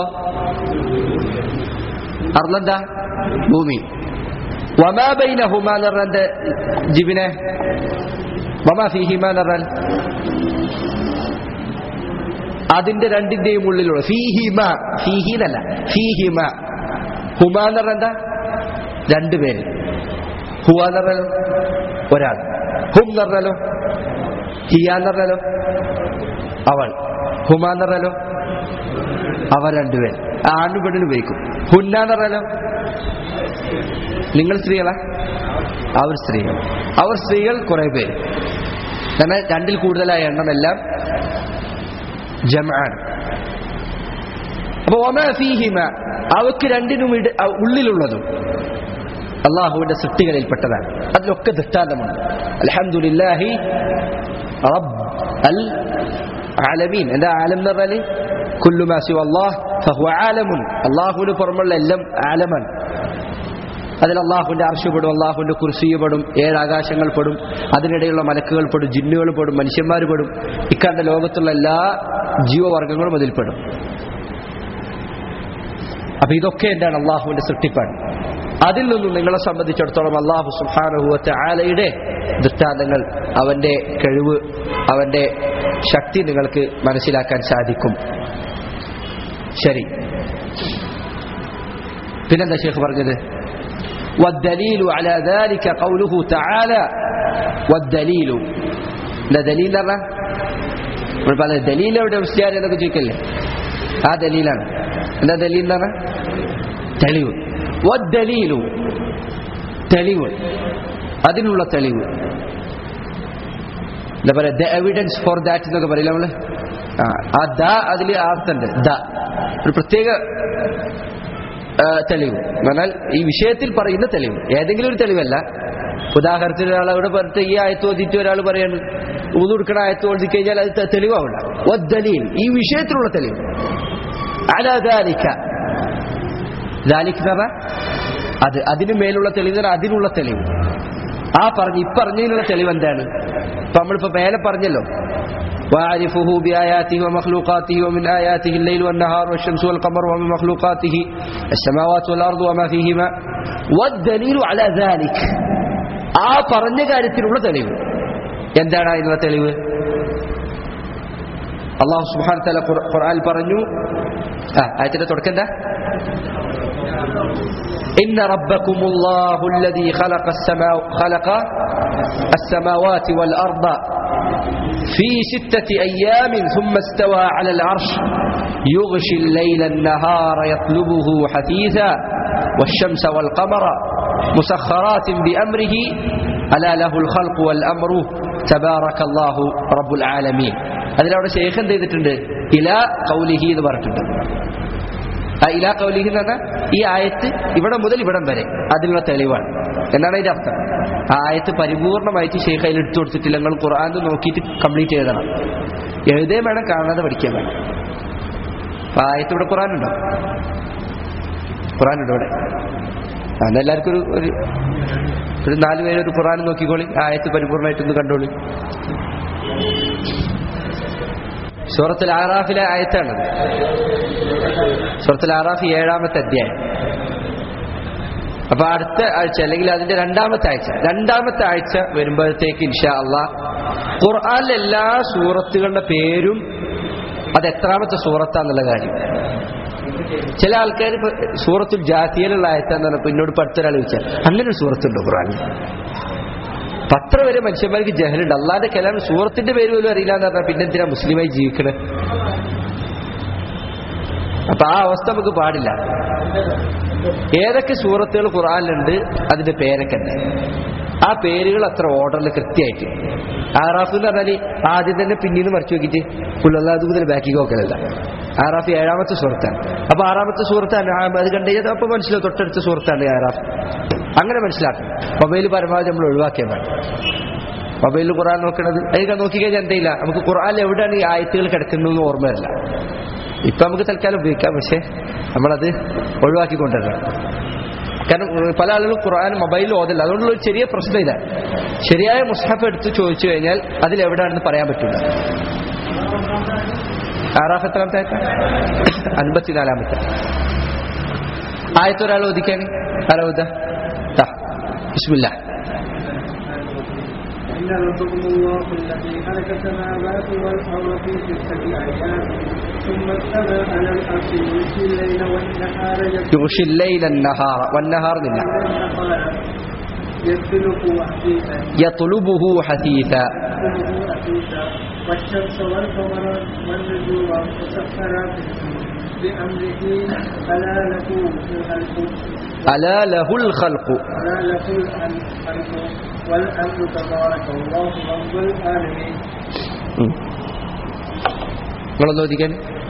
അർന്നെന്താ ഭൂമി വമാ ബൈനഹുമ എന്ന് പറഞ്ഞ ജിബിനെ വമാ ഫീഹിമ എന്ന് പറഞ്ഞാൽ അതിന്റെ രണ്ടിന്റെയും ഉള്ളിലുള്ള ഫീഹിമ ഫീഹിനല്ല ഫീഹിമ ഹുമ എന്ന് പറഞ്ഞാൽ എന്താ രണ്ടുപേര് ഹുവ എന്ന് പറഞ്ഞാലോ ഒരാൾ ഹും എന്ന് പറഞ്ഞാലോ ഹിയ എന്ന് പറഞ്ഞാലോ അവൾ ഹുമ എന്ന് പറഞ്ഞാലോ അവർ രണ്ടുപേർ ആണു പെണ്ണിന് ഉപയോഗിക്കും ഹുന്ന എന്ന് പറഞ്ഞാലോ നിങ്ങൾ സ്ത്രീകളാ അവർ സ്ത്രീകൾ അവർ സ്ത്രീകൾ കുറെ പേര് എന്നാൽ രണ്ടിൽ കൂടുതലായ എണ്ണമെല്ലാം ജമാണ് അപ്പൊ ഒമ ഫീഹിമ അവക്ക് രണ്ടിനും ഇട അ- ഉള്ളിലുള്ളതും അള്ളാഹുവിന്റെ സൃഷ്ടികളിൽപ്പെട്ടതാണ് അതിലൊക്കെ ദൃഷ്ടാന്തമുണ്ട് അൽഹംദുലില്ലാഹി റബ്ബ് അൽ ആലമീൻ എന്താ ആലം എന്ന് പറഞ്ഞാല് കുല്ലുമാ സിവ അല്ലാഹ് ഫഹുവ ആലമുൻ അള്ളാഹുവിന് പുറമുള്ള എല്ലാം ആലമാണ് അതിൽ അള്ളാഹുവിന്റെ അർഷ് പെടും അള്ളാഹുവിന്റെ കുർസിയ പെടും ഏഴ് ആകാശങ്ങൾ പെടും അതിനിടയിലുള്ള മലക്കുകൾ പെടും ജിന്നുകൾ പെടും മനുഷ്യന്മാർ പെടും ഇക്കണ്ട ലോകത്തുള്ള എല്ലാ ജീവവർഗങ്ങളും അതിൽ പെടും അപ്പൊ ഇതൊക്കെ എന്താണ് അള്ളാഹുവിന്റെ സൃഷ്ടിപ്പാണ് അതിൽ നിന്നും നിങ്ങളെ സംബന്ധിച്ചിടത്തോളം അള്ളാഹു സുഹാനുഭവത്തെ ആലയുടെ ദൃഷ്ടാന്തങ്ങൾ അവന്റെ കഴിവ് അവന്റെ ശക്തി നിങ്ങൾക്ക് മനസ്സിലാക്കാൻ സാധിക്കും ശരി പിന്നെന്താ ഷേഖ് പറഞ്ഞത് والدليل على ذلك قوله تعالى والدليل എന്താ ദലീൽ എന്ന് പറഞ്ഞാൽ നമ്മൾ പറഞ്ഞ ദലീൽ എവിടെ മുസ്ലിയാർ എന്നൊക്കെ ചോദിക്കല്ലേ ആ ദലീലാണ് എന്താ ദലീൽ എന്ന് പറഞ്ഞാൽ തെളിവ് വദ്ദലീലു തെളിവ് അതിനുള്ള തെളിവ് എന്താ പറയാ ദ എവിഡൻസ് ഫോർ ദാറ്റ് എന്നൊക്കെ പറയില്ല നമ്മള് ആ ആ ദ അതിൽ ആർത്തുണ്ട് ദ ഒരു പ്രത്യേക ആ, തെളിവ് എന്നാൽ ഈ വിഷയത്തിൽ പറയുന്ന തെളിവ് ഏതെങ്കിലും ഒരു തെളിവല്ല ഉദാഹരണത്തിന് ഒരാൾ അവിടെ പറഞ്ഞിട്ട് ഈ ആയത്ത് ഓതിയിട്ട് ഒരാൾ പറയാണ് ഊതു കൊടുക്കണ ആയത്ത് ഓതി കഴിഞ്ഞാൽ അത് തെ- തെളിവാവില്ല വദ്ദലീൽ ഈ വിഷയത്തിലുള്ള തെളിവ് അല ദാലിക്ക ദാലിക് എന്ന് പറഞ്ഞാൽ അത് അതിന് മേലുള്ള തെളിവ് എന്ന് പറഞ്ഞാൽ അതിനുള്ള തെളിവ് ആ പറഞ്ഞ് ഇപ്പറഞ്ഞതിനുള്ള തെളിവ് എന്താണ് ഇപ്പൊ നമ്മളിപ്പോ മേലെ പറഞ്ഞല്ലോ وأعرفه بآياته ومخلوقاته ومن آياته الليل والنهار والشمس والقمر ومن مخلوقاته السماوات والأرض وما فيهما والدليل على ذلك ആ പറഞ്ഞ കാര്യത്തിലുള്ള തെളിവ് എന്താണ് അതിനുള്ള തെളിവ് അള്ളാഹു സുബ്ഹാനഹു വ തആല ഖുർ- ഖുർആനിൽ പറഞ്ഞു ആ ആയത്തിന്റെ തുടക്കം എന്താ إن ربكم الله الذي خلق السماو خلق السماوات والأرض في ستة أيام ثم استوى على العرش يغشي الليل النهار يطلبه حثيثا والشمس والقمر മുസഖറാത്തിൻ ബിഅംരിഹി അലാ ലഹുൽ ഖൽഖു വൽ അംറു തബാറകല്ലാഹു റബ്ബുൽ ആലമീൻ അതിലവിടെ ശേഖ് എന്ത് ചെയ്തിട്ടുണ്ട് ഇലാ കൗലിഹി എന്ന് പറഞ്ഞിട്ടുണ്ട് ആ ഇലാ കൗലിഹി എന്ന് പറഞ്ഞാൽ ഈ ആയത്ത് ഇവിടെ മുതൽ ഇവിടം വരെ അതിനുള്ള തെളിവാണ് എന്നാണ് അതിന്റെ അർത്ഥം ആ ആയത്ത് പരിപൂർണമായിട്ട് ഷെയ്ഖ് അതിൽ എടുത്തു കൊടുത്തിട്ടില്ല നിങ്ങൾ ഖുർആൻ നോക്കിയിട്ട് കംപ്ലീറ്റ് എഴുതണം എഴുതേ വേണം കാണാതെ പഠിക്കാൻ വേണം അപ്പൊ ആ ആയത്ത് ഇവിടെ ഖുർആൻ ഉണ്ടോ ഖുർആൻ ഉണ്ടോ ഇവിടെ അന്ന് എല്ലാവർക്കും ഒരു ഒരു ഒരു നാല് പേര് ഒരു ഖുർആൻ നോക്കിക്കോളി ആ ആയത്ത് പരിപൂർണമായിട്ടൊന്ന് കണ്ടോളി സൂറത്തുൽ ആറാഫിലെ ആയത്താണത് സൂറത്തുൽ ആറാഫ് ഏഴാമത്തെ അധ്യായം അപ്പൊ അടുത്ത ആഴ്ച അല്ലെങ്കിൽ അതിന്റെ രണ്ടാമത്തെ ആഴ്ച രണ്ടാമത്തെ ആഴ്ച വരുമ്പോഴത്തേക്ക് ഇൻഷാ അള്ളാ ഖുർആാനിലെ എല്ലാ സൂറത്തുകളുടെ പേരും അത് എത്രാമത്തെ സൂറത്താന്നുള്ള കാര്യം ചില ആൾക്കാർ ഇപ്പൊ സൂറത്തുൽ ജാത്തിയിലുള്ള ആയത്താന്ന് പറഞ്ഞപ്പോ എന്നോട് ഇപ്പൊ അടുത്തൊരാൾ ചോദിച്ചാൽ അങ്ങനെ ഒരു സൂറത്തുണ്ടോ ഖുർആാനിൽ പത്ര വരെ മനുഷ്യന്മാർക്ക് ജഹലുണ്ട് അള്ളാന്റെ കലാം സൂറത്തിന്റെ പേര് പോലും അറിയില്ല എന്ന് പറഞ്ഞാൽ പിന്നെ എന്തിനാ മുസ്ലിമായി ജീവിക്കണേ അപ്പൊ ആ അവസ്ഥ നമുക്ക് പാടില്ല ഏതൊക്കെ സൂറത്തുകൾ ഖുറാനിലുണ്ട് അതിന്റെ പേരൊക്കെ ഉണ്ട് ആ പേരുകൾ അത്ര ഓർഡറിൽ കൃത്യമായിട്ട് ആറാഫ് എന്ന് പറഞ്ഞാൽ ആദ്യം തന്നെ പിന്നീന്ന് മറിച്ചു നോക്കിയിട്ട് പുല്ലല്ലാതെ മുതൽ ബാക്കിക്ക് നോക്കലല്ല ആറാഫ് ഏഴാമത്തെ സുഹൃത്താണ് അപ്പൊ ആറാമത്തെ സുഹൃത്താണ് ആ, അത് കണ്ടു കഴിഞ്ഞാൽ അപ്പൊ മനസ്സിലാവും തൊട്ടടുത്ത സുഹൃത്താണ് ആറാഫ് അങ്ങനെ മനസ്സിലാക്കണം മൊബൈൽ പരമാവധി നമ്മൾ ഒഴിവാക്കിയാൽ മതി മൊബൈലിൽ ഖുറാൻ നോക്കണത് അതിൽ നോക്കിക്കഴിഞ്ഞാൽ എന്തില്ല നമുക്ക് ഖുറാനിൽ എവിടെയാണ് ഈ ആയത്തുകൾ കിടക്കുന്നതെന്ന് ഓർമ്മയില്ല ഇപ്പൊ നമുക്ക് തൽക്കാലം ഉപയോഗിക്കാം പക്ഷെ നമ്മളത് ഒഴിവാക്കി കൊണ്ടുവരണം കാരണം ഉം, പല ആളുകളും ഖുർആൻ മൊബൈലിൽ ഓതില്ല അതുകൊണ്ടുള്ള ഒരു ചെറിയ പ്രശ്നം ഇതാണ് ശരിയായ മുസ്ഹഫ് എടുത്ത് ചോദിച്ചു കഴിഞ്ഞാൽ അതിൽ എവിടെയാണെന്ന് പറയാൻ പറ്റില്ല ആറാഫ് എത്രാമത്തെ ആയത്ത അൻപത്തിനാലാമത്തെ ആയത്തൊരാൾ ഒതിക്കാണ് ആരാ ഓതാ? ദാ, ബിസ്മില്ലാ إن ربكم الله الذي خلق السماوات والأرض في ستة أيام ثم استوى على الأرض يغشي الليل والنهار يغشي الليل النهار والنهار لله يسلك وحيدا يطلبه حثيثا يسلكه حثيثا والشمس والقمر والنجوم مسخرات بأمره ألا له الخلق ألا له الخلق ألا له الخلق والأمر تبارك الله رب العالمين ഉം. നിങ്ങളൊന്ന് ചോദിക്കാൻ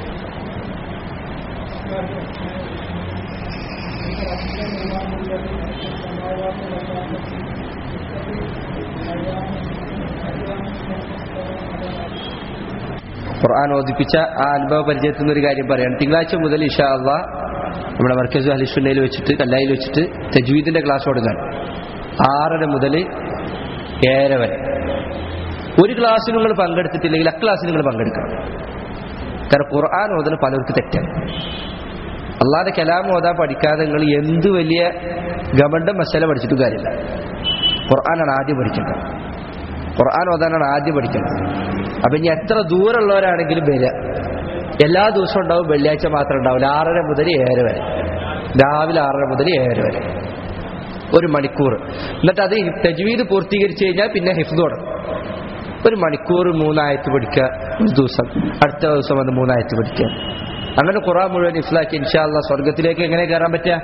ഖുർആൻ ഓദിപ്പിച്ച ആ അനുഭവ പരിചയത്തിൽ നിന്ന് ഒരു കാര്യം പറയാണ് തിങ്കളാഴ്ച മുതൽ ഇഷാ അള്ളാ നമ്മുടെ മർക്കസ് അലിസുന്നയിൽ വെച്ചിട്ട് കല്ലായിൽ വെച്ചിട്ട് തജ്വീദിന്റെ ക്ലാസ് കൊടുക്കാൻ ആറര മുതൽ ഏഴര വരെ ഒരു ക്ലാസ്സിൽ നിങ്ങൾ പങ്കെടുത്തിട്ടില്ലെങ്കിൽ ആ ക്ലാസ്സിൽ നിങ്ങൾ പങ്കെടുക്കണം കാരണം ഖുർആൻ ഓതൽ പലർക്ക് തെറ്റാണ് അള്ളാന്റെ കലാം ഓതാൻ പഠിക്കാതെ നിങ്ങൾ എന്ത് വലിയ ഗവൺമെന്റ് മസാല പഠിച്ചിട്ടും കാര്യമില്ല ഖുർആനാണ് ആദ്യം പഠിക്കേണ്ടത് ഖുർആൻ ഓതാനാണ് ആദ്യം പഠിക്കേണ്ടത് അപ്പൊ ഇനി എത്ര ദൂരമുള്ളവരാണെങ്കിലും വരിക എല്ലാ ദിവസവും ഉണ്ടാവും വെള്ളിയാഴ്ച മാത്രം ഉണ്ടാവില്ല ആറര മുതൽ ഏഴര വരെ രാവിലെ ആറര മുതൽ ഏഴര വരെ ഒരു മണിക്കൂർ എന്നിട്ട് അത് തജ്വീദ് പൂർത്തീകരിച്ചു കഴിഞ്ഞാൽ പിന്നെ ഹിഫ്ദ് തുടങ്ങും ഒരു മണിക്കൂർ മൂന്നായത്ത് പഠിക്കുക ഒരു ദിവസം അടുത്ത ദിവസം വന്ന് മൂന്നായത്ത് പഠിക്കുക അങ്ങനെ ഖുറാൻ മുഴുവൻ ഇഫ്ലാക്കി ഇൻഷാല്ല സ്വർഗത്തിലേക്ക് എങ്ങനെ കയറാൻ പറ്റുക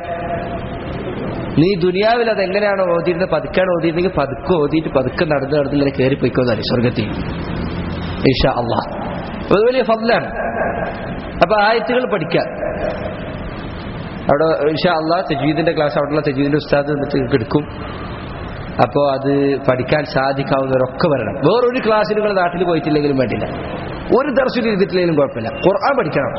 നീ ദുനിയാവിൽ അത് എങ്ങനെയാണോ ഓതിയിരുന്നത് പതുക്കാണ് ഓതിയിരുന്നെങ്കിൽ പതുക്കെ ഓതിയിട്ട് പതുക്കെ നടന്ന് നടന്ന് ഇങ്ങനെ കയറി പോയിക്കോന്നറി സ്വർഗത്തിൽ ഇൻഷാ അള്ളാഹ് അത് വലിയ ഫضലാണ് അപ്പൊ ആയത്തുകൾ പഠിക്കുക അവിടെ ഇൻഷാ അള്ളാഹ് തജ്വീദിന്റെ ക്ലാസ് അവിടെയുള്ള തജ്വീദിന്റെ ഉസ്താദ് എന്നിട്ട് എടുക്കും അപ്പോൾ അത് പഠിക്കാൻ സാധിക്കാവുന്നവരൊക്കെ വരണം വേറൊരു ക്ലാസ്സിൽ നിങ്ങൾ നാട്ടിൽ പോയിട്ടില്ലെങ്കിലും വേണ്ടില്ല ഒരു ദർശനം ഇരുന്നിട്ടില്ലെങ്കിലും കുഴപ്പമില്ല ഖുർആൻ പഠിക്കണം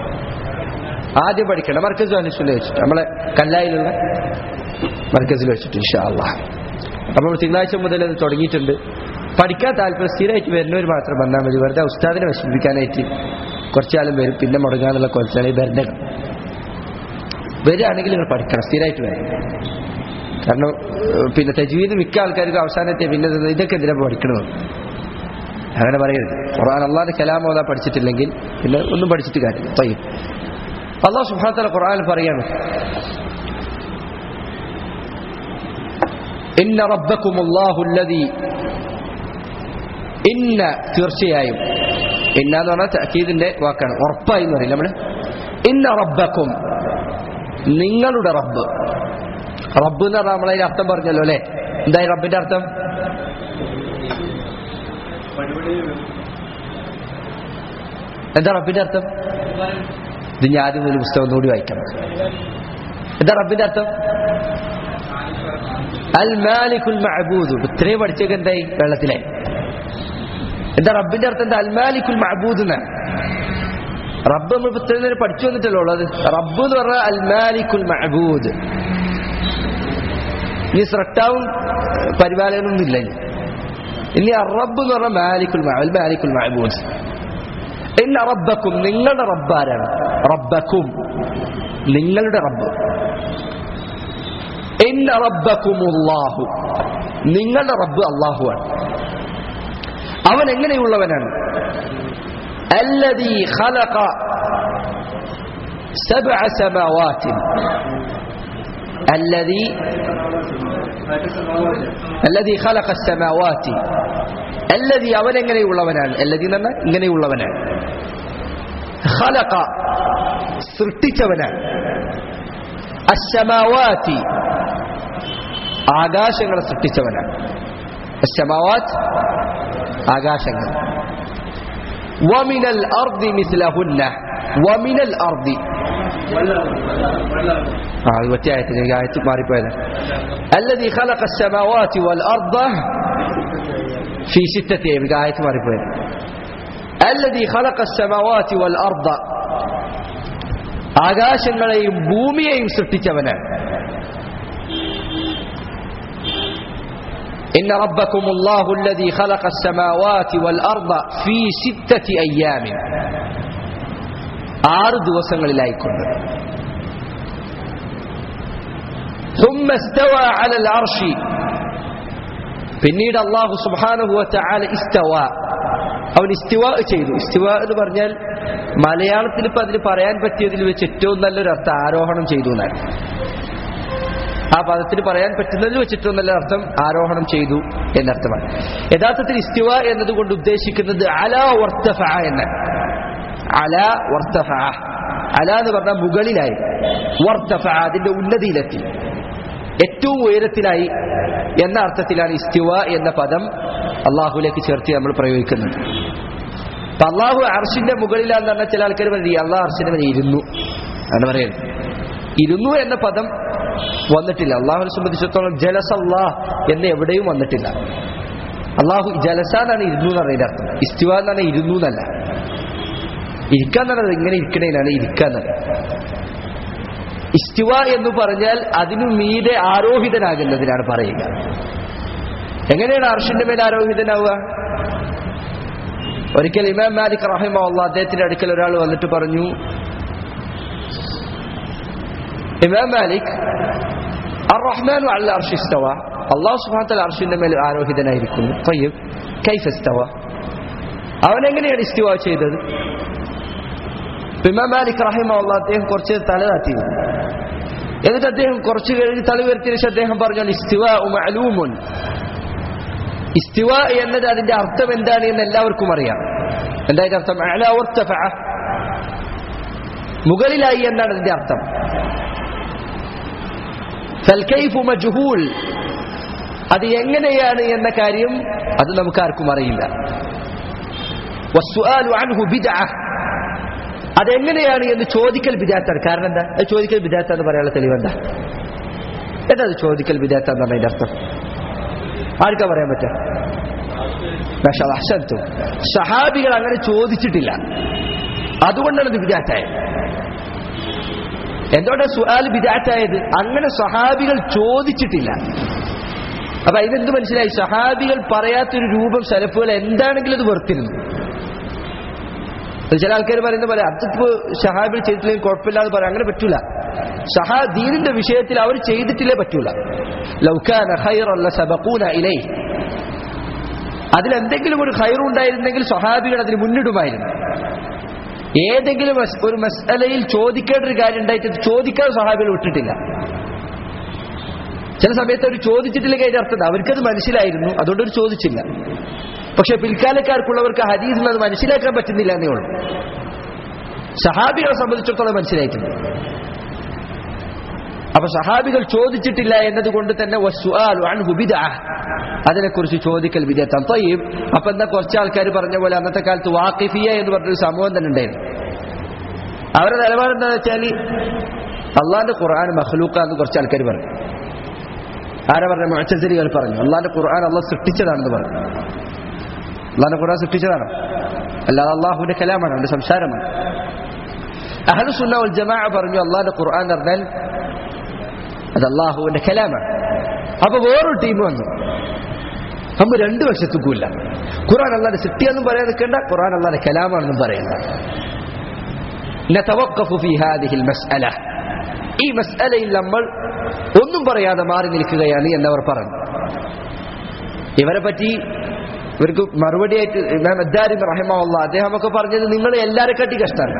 ആദ്യം പഠിക്കണം മർക്കസ് അനുസരിച്ച് വെച്ചിട്ട് നമ്മളെ കല്ലായിലുള്ള മർക്കസിൽ വെച്ചിട്ട് ഇൻഷാ അള്ളാഹ് അപ്പോൾ തിങ്കളാഴ്ച മുതൽ അത് തുടങ്ങിയിട്ടുണ്ട് പഠിക്കാൻ താല്പര്യം സ്ഥിരമായിട്ട് വരുന്നവർ മാത്രം വന്നാൽ മതി വെറുതെ ഉസ്താദിനെ വിഷമിപ്പിക്കാനായിട്ട് കുറച്ചാളും വരും പിന്നെ മുടങ്ങാന്നുള്ള കുറച്ചാളെ വരണം വരികയാണെങ്കിൽ നിങ്ങൾ പഠിക്കണം സ്ഥിരമായിട്ട് വരണം കാരണം ഏഹ്, പിന്നെ തജ്വീദ് മിക്ക ആൾക്കാർക്ക് അവസാനത്തെ പിന്നെ ഇത് ഇതൊക്കെ എന്തിനാ പഠിക്കണമെന്ന് അങ്ങനെ പറയരുത് ഖുർആൻ അള്ളാന്റെ കലാം ഓതാ പഠിച്ചിട്ടില്ലെങ്കിൽ പിന്നെ ഒന്നും പഠിച്ചിട്ട് കാര്യം തയ്യും അള്ളാഹ് സുഹാത്തല ഖുർആൻ പറയാണ് ഇന്ന റബ്ബക്കും അല്ലാഹുല്ലദീ ഇന്ന തീർച്ചയായും ഇന്ന എന്ന് പറഞ്ഞാൽ തഅക്കീദിന്റെ വാക്കാണ് ഉറപ്പായി എന്ന് പറയും നമ്മള് ഇന്ന റബ്ബക്കും നിങ്ങളുടെ റബ്ബ് റബ്ബ് എന്ന് പറഞ്ഞാൽ നമ്മളതിന് അർത്ഥം പറഞ്ഞല്ലോ അല്ലേ എന്തായി റബ്ബിന്റെ അർത്ഥം എന്താ റബ്ബിന്റെ അർത്ഥം ഇത് ഞാൻ ആദ്യം ഒരു പുസ്തകം ഒന്നുകൂടി വായിക്കണം എന്താ റബ്ബിന്റെ അർത്ഥം അൽ മാലിക്കുൽ മഅബൂദ് ഇത്രയും പഠിച്ചൊക്കെ എന്തായി വെള്ളത്തിലെ എന്താ റബ്ബിന്റെ അർത്ഥം എന്താ അൽ മാലിക്കുൽ മഅബൂദ് എന്നാണ് റബ്ബ് നമ്മൾ ഇത്രയും നേരം പഠിച്ചു വന്നിട്ടല്ലോ ഉള്ളത് റബ്ബ് എന്ന് പറഞ്ഞാൽ അൽ മാലിക്കുൽ മഅബൂദ് ഇനി സ്രട്ടാവും പരിപാലനമൊന്നും ഇല്ല ഇനി ഇനി അറബ് എന്ന് പറഞ്ഞാൽ മാലിക്കുൽ മഅ- അൽ മാലിക്കുൽ മഅബൂദ് ഇന്ന റബ്ബക്കും നിങ്ങളുടെ റബ്ബാരാണ് റബ്ബക്കും നിങ്ങളുടെ റബ്ബ് ഇന്ന റബ്ബക്കുമുല്ലാഹു നിങ്ങളുടെ റബ്ബ് അള്ളാഹുവാണ് അവൻ എങ്ങനെയുള്ളവനാണ് الذي خلق سبع سماوات الذي الذي خلق السماوات الذي അവൻ എങ്ങനെയുള്ളവനാണ് الذي എന്ന് പറഞ്ഞാൽ ഇങ്ങനെയുള്ളവനാണ് خلق സൃഷ്ടിച്ചവനാണ് അശമാവാത്തി ആകാശങ്ങളെ സൃഷ്ടിച്ചവനാണ് അശമാവാത്ത് ആകാശങ്ങൾ ومن الأرض مثلهن ومن الأرض ആ ഇത് ഒറ്റ ആയത്തിന് എനിക്ക് ആയത്ത് മാറിപ്പോയത് الذي خلق السماوات والأرض في ستة أيام എനിക്ക് ആയത്ത് മാറിപ്പോയത് الذي خلق السماوات والأرض ആകാശങ്ങളെയും ഭൂമിയെയും സൃഷ്ടിച്ചവനാണ് إن ربكم الله الذي خلق السماوات والأرض في ستة أيام ആറ് ദിവസങ്ങളിലായിക്കൊണ്ട് ثم استوى على العرش പിന്നീട് അള്ളാഹു സുബ്ഹാനഹു വതആല ഇസ്തവ അവൻ ഇസ്തിവ ചെയ്തു ഇസ്തിവ എന്ന് പറഞ്ഞാൽ മലയാളത്തിൽ ഇപ്പൊ അതിന് പറയാൻ പറ്റിയതിൽ വെച്ച് ഏറ്റവും നല്ലൊരു അർത്ഥം ആരോഹണം ചെയ്തു എന്നാണ് ആ പദത്തിന് പറയാൻ പറ്റുന്നതിൽ വെച്ച് ഏറ്റവും നല്ല അർത്ഥം ആരോഹണം ചെയ്തു എന്നർത്ഥമാണ് യഥാർത്ഥത്തിൽ ഇസ്തിവ എന്നതുകൊണ്ട് ഉദ്ദേശിക്കുന്നത് അല വർത്തഫ എന്ന് അല വർത്തഫ അല എന്ന് പറഞ്ഞാൽ മുകളിലായി വർത്തഫ അതിന്റെ ഉന്നതിയിലെത്തി ഏറ്റവും ഉയരത്തിലായി എന്ന അർത്ഥത്തിലാണ് ഇസ്തിവ എന്ന പദം അള്ളാഹുലേക്ക് ചേർത്ത് നമ്മൾ പ്രയോഗിക്കുന്നത് അപ്പൊ അള്ളാഹു അർഷിന്റെ മുകളിലാന്ന് പറഞ്ഞാൽ ചില ആൾക്കാർ പറയും അള്ളാഹ് അർഷിന്റെ മേലെ ഇരുന്നു അങ്ങനെ പറയുന്നത് ഇരുന്നു എന്ന പദം വന്നിട്ടില്ല അള്ളാഹുവിനെ സംബന്ധിച്ചിടത്തോളം ജലസ അള്ളാഹ് എന്ന് എവിടെയും വന്നിട്ടില്ല അള്ളാഹു ജലസ എന്നാണ് ഇരുന്നു എന്ന് പറയുന്ന അർത്ഥം ഇസ്തിവ എന്നാണ് ഇരുന്നു എന്നല്ല ഇരിക്കാന്നുള്ളത് ഇങ്ങനെ ഇരിക്കണേനാണ് ഇരിക്കാന്നത് ഇസ്തിവ എന്ന് പറഞ്ഞാൽ അതിനു മീതെ ആരോഹിതനാകുന്നതിനാണ് പറയുക എങ്ങനെയാണ് അർഷിന്റെ മേൽ ആരോഹിതനാവുക ഒരിക്കൽ ഇമാം മാലിക് റഹിമ അദ്ദേഹത്തിന്റെ അടുക്കൽ ഒരാൾ വന്നിട്ട് പറഞ്ഞു ഇമാം മാലിക് الرحمن على العرش استوى الله سبحانه وتعالى അർഷിന്റെ മേൽ ആരോഹിതനായിരിക്കുന്നു طيب كيف استوى അവൻ എങ്ങനെയാണ് ഇസ്തിവ ചെയ്തത് ഇമാം മാലിക് റഹിമ അദ്ദേഹം കുറച്ച് തല താത്തി എന്നിട്ട് അദ്ദേഹം കുറച്ച് കഴിഞ്ഞ് തല ഉയർത്തിയ ശേഷം അദ്ദേഹം പറഞ്ഞു ഇസ്തിവ മഅലൂമുൻ ഇസ്തിവ എന്നത് അതിന്റെ അർത്ഥം എന്താണ് എന്ന് എല്ലാവർക്കും അറിയാം എന്താ അതിന്റെ അർത്ഥം അഅല വർത്തഫഅ മുകളിലായി എന്നാണ് അതിന്റെ അർത്ഥം ഫൽക്കൈഫു മജ്ഹൂൽ അത് എങ്ങനെയാണ് എന്ന കാര്യം അത് നമുക്ക് ആർക്കും അറിയില്ല വസ്സുആലു അൻഹു ബിദ്അ അതെങ്ങനെയാണ് എന്ന് ചോദിക്കൽ ബിദാത്താണ് കാരണം എന്താ അത് ചോദിക്കൽ ബിദാത്താന്ന് പറയാനുള്ള തെളിവെന്താ എന്താ അത് ചോദിക്കൽ ബിദാത്താന്ന് പറഞ്ഞതിന്റെ അർത്ഥം ആർക്കാ പറയാൻ പറ്റുക സഹാബികൾ അങ്ങനെ ചോദിച്ചിട്ടില്ല അതുകൊണ്ടാണ് ഇത് ബിദാത്തായത് എന്തുകൊണ്ടാണ് സുഹാൽ ബിദാത്തായത് അങ്ങനെ സഹാബികൾ ചോദിച്ചിട്ടില്ല അപ്പൊ ഇതെന്ത് മനസ്സിലായി സഹാബികൾ പറയാത്തൊരു രൂപം സലഫുകൾ എന്താണെങ്കിലും അത് വെറുത്തിരുന്നു ചില ആൾക്കാർ പറയുന്ന പോലെ അതിപ്പോ സഹാബികൾ ചെയ്തിട്ടില്ലെങ്കിൽ കുഴപ്പമില്ലാന്ന് പറയാം അങ്ങനെ പറ്റൂല സഹാ ദീനിന്റെ വിഷയത്തിൽ അവർ ചെയ്തിട്ടില്ലേ പറ്റൂല ലൗക്കാന ഖൈറല്ല സബഖൂന ഇലൈ അതിലെന്തെങ്കിലും ഒരു ഖൈറുണ്ടായിരുന്നെങ്കിൽ സഹാബികൾ അതിന് മുന്നിടുമായിരുന്നു ഏതെങ്കിലും മസ്- ഒരു മസലയിൽ ചോദിക്കേണ്ട ഒരു കാര്യം ഉണ്ടായിട്ട് അത് ചോദിക്കാതെ സഹാബികൾ വിട്ടിട്ടില്ല ചില സമയത്ത് അവർ ചോദിച്ചിട്ടില്ലെങ്കിൽ അതിന്റെ അർത്ഥം അവർക്കത് മനസ്സിലായിരുന്നു അതുകൊണ്ട് അവർ ചോദിച്ചില്ല പക്ഷെ പിൽക്കാലക്കാർക്കുള്ളവർക്ക് ഹദീസിൽ അത് മനസ്സിലാക്കാൻ പറ്റുന്നില്ല എന്നേ ഉള്ളൂ സഹാബികളെ സംബന്ധിച്ചിടത്തോളം മനസ്സിലായിട്ടുണ്ട് അപ്പൊ സഹാബികൾ ചോദിച്ചിട്ടില്ല എന്നതുകൊണ്ട് തന്നെ വസ്സുആലു അൻഹു ബിദ്അ. അതിനെക്കുറിച്ച് ചോദിക്കൽ വിദഗ്ധം തയ്യും അപ്പൊ എന്താ കുറച്ച് ആൾക്കാർ പറഞ്ഞ പോലെ അന്നത്തെ കാലത്ത് വാക്കിഫിയ എന്ന് പറഞ്ഞൊരു സമൂഹം തന്നെ ഉണ്ടായിരുന്നു അവരുടെ നിലപാട് എന്താണെന്ന് വെച്ചാൽ അള്ളാന്റെ ഖുർആൻ മഹ്ലൂക്ക എന്ന് കുറച്ച് ആൾക്കാർ പറഞ്ഞു ആരാ പറഞ്ഞ മുഴച്ചരികൾ പറഞ്ഞു അള്ളാന്റെ ഖുർആൻ അള്ളാഹ് സൃഷ്ടിച്ചതാണെന്ന് പറഞ്ഞു അള്ളാന്റെ ഖുർആൻ സൃഷ്ടിച്ചതാണ് അല്ലാതെ അള്ളാഹുവിന്റെ കലാമാണ് അവന്റെ സംസാരമാണ് അഹലുസുന്ന വൽ ജമാഅ പറഞ്ഞു അള്ളാന്റെ ഖുർആൻ എന്ന് പറഞ്ഞാൽ അത് അള്ളാഹുവിന്റെ കലാമാണ് അപ്പൊ വേറൊരു ടീം വന്നു നമ്മൾ രണ്ടു വശത്തുക്കുമില്ല ഖുർആൻ അള്ളാന്റെ സൃഷ്ടിയെന്നും പറയാൻ നിൽക്കേണ്ട ഖുർആൻ അള്ളാന്റെ കലാമാണെന്നും പറയണ്ട നതവഖഫു ഫീ ഹാദിഹിൽ മസ്അല ഈ മസ്അലയിൽ നമ്മൾ ഒന്നും പറയാതെ മാറി നിൽക്കുകയാണ് എന്നവർ പറഞ്ഞു ഇവരെ പറ്റി ഇവർക്ക് മറുപടിയായിട്ട് ഇമാം അദ്ദാരി റഹിമല്ല അദ്ദേഹം ഒക്കെ പറഞ്ഞത് നിങ്ങൾ എല്ലാരെ കട്ടി കഷ്ടമല്ല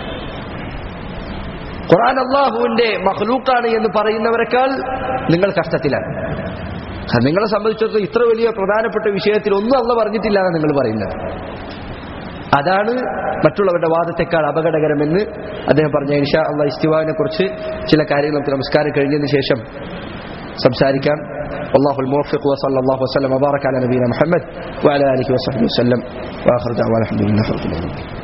ഖുർആൻ അള്ളാഹുവിന്റെ മഹ്ലൂക്കാണ് എന്ന് പറയുന്നവരെക്കാൾ നിങ്ങൾ കഷ്ടത്തിലാണ് അത് നിങ്ങളെ സംബന്ധിച്ചിടത്തോളം ഇത്ര വലിയ പ്രധാനപ്പെട്ട വിഷയത്തിൽ ഒന്നും അള്ള പറഞ്ഞിട്ടില്ല എന്നാണ് നിങ്ങൾ പറയുന്നത് അതാണ് മറ്റുള്ളവരുടെ വാദത്തെക്കാൾ അപകടകരമെന്ന് അദ്ദേഹം പറഞ്ഞ ഇൻഷാ അള്ളാഹ് ഇസ്തിവാനെ കുറിച്ച് ചില കാര്യങ്ങൾ നമുക്ക് നമസ്കാരം കഴിഞ്ഞതിന് ശേഷം സംസാരിക്കാം والله الموفق وصلى الله وسلم وبارك على نبينا محمد وعلى اله وصحبه وسلم واخر دعوانا الحمد لله رب العالمين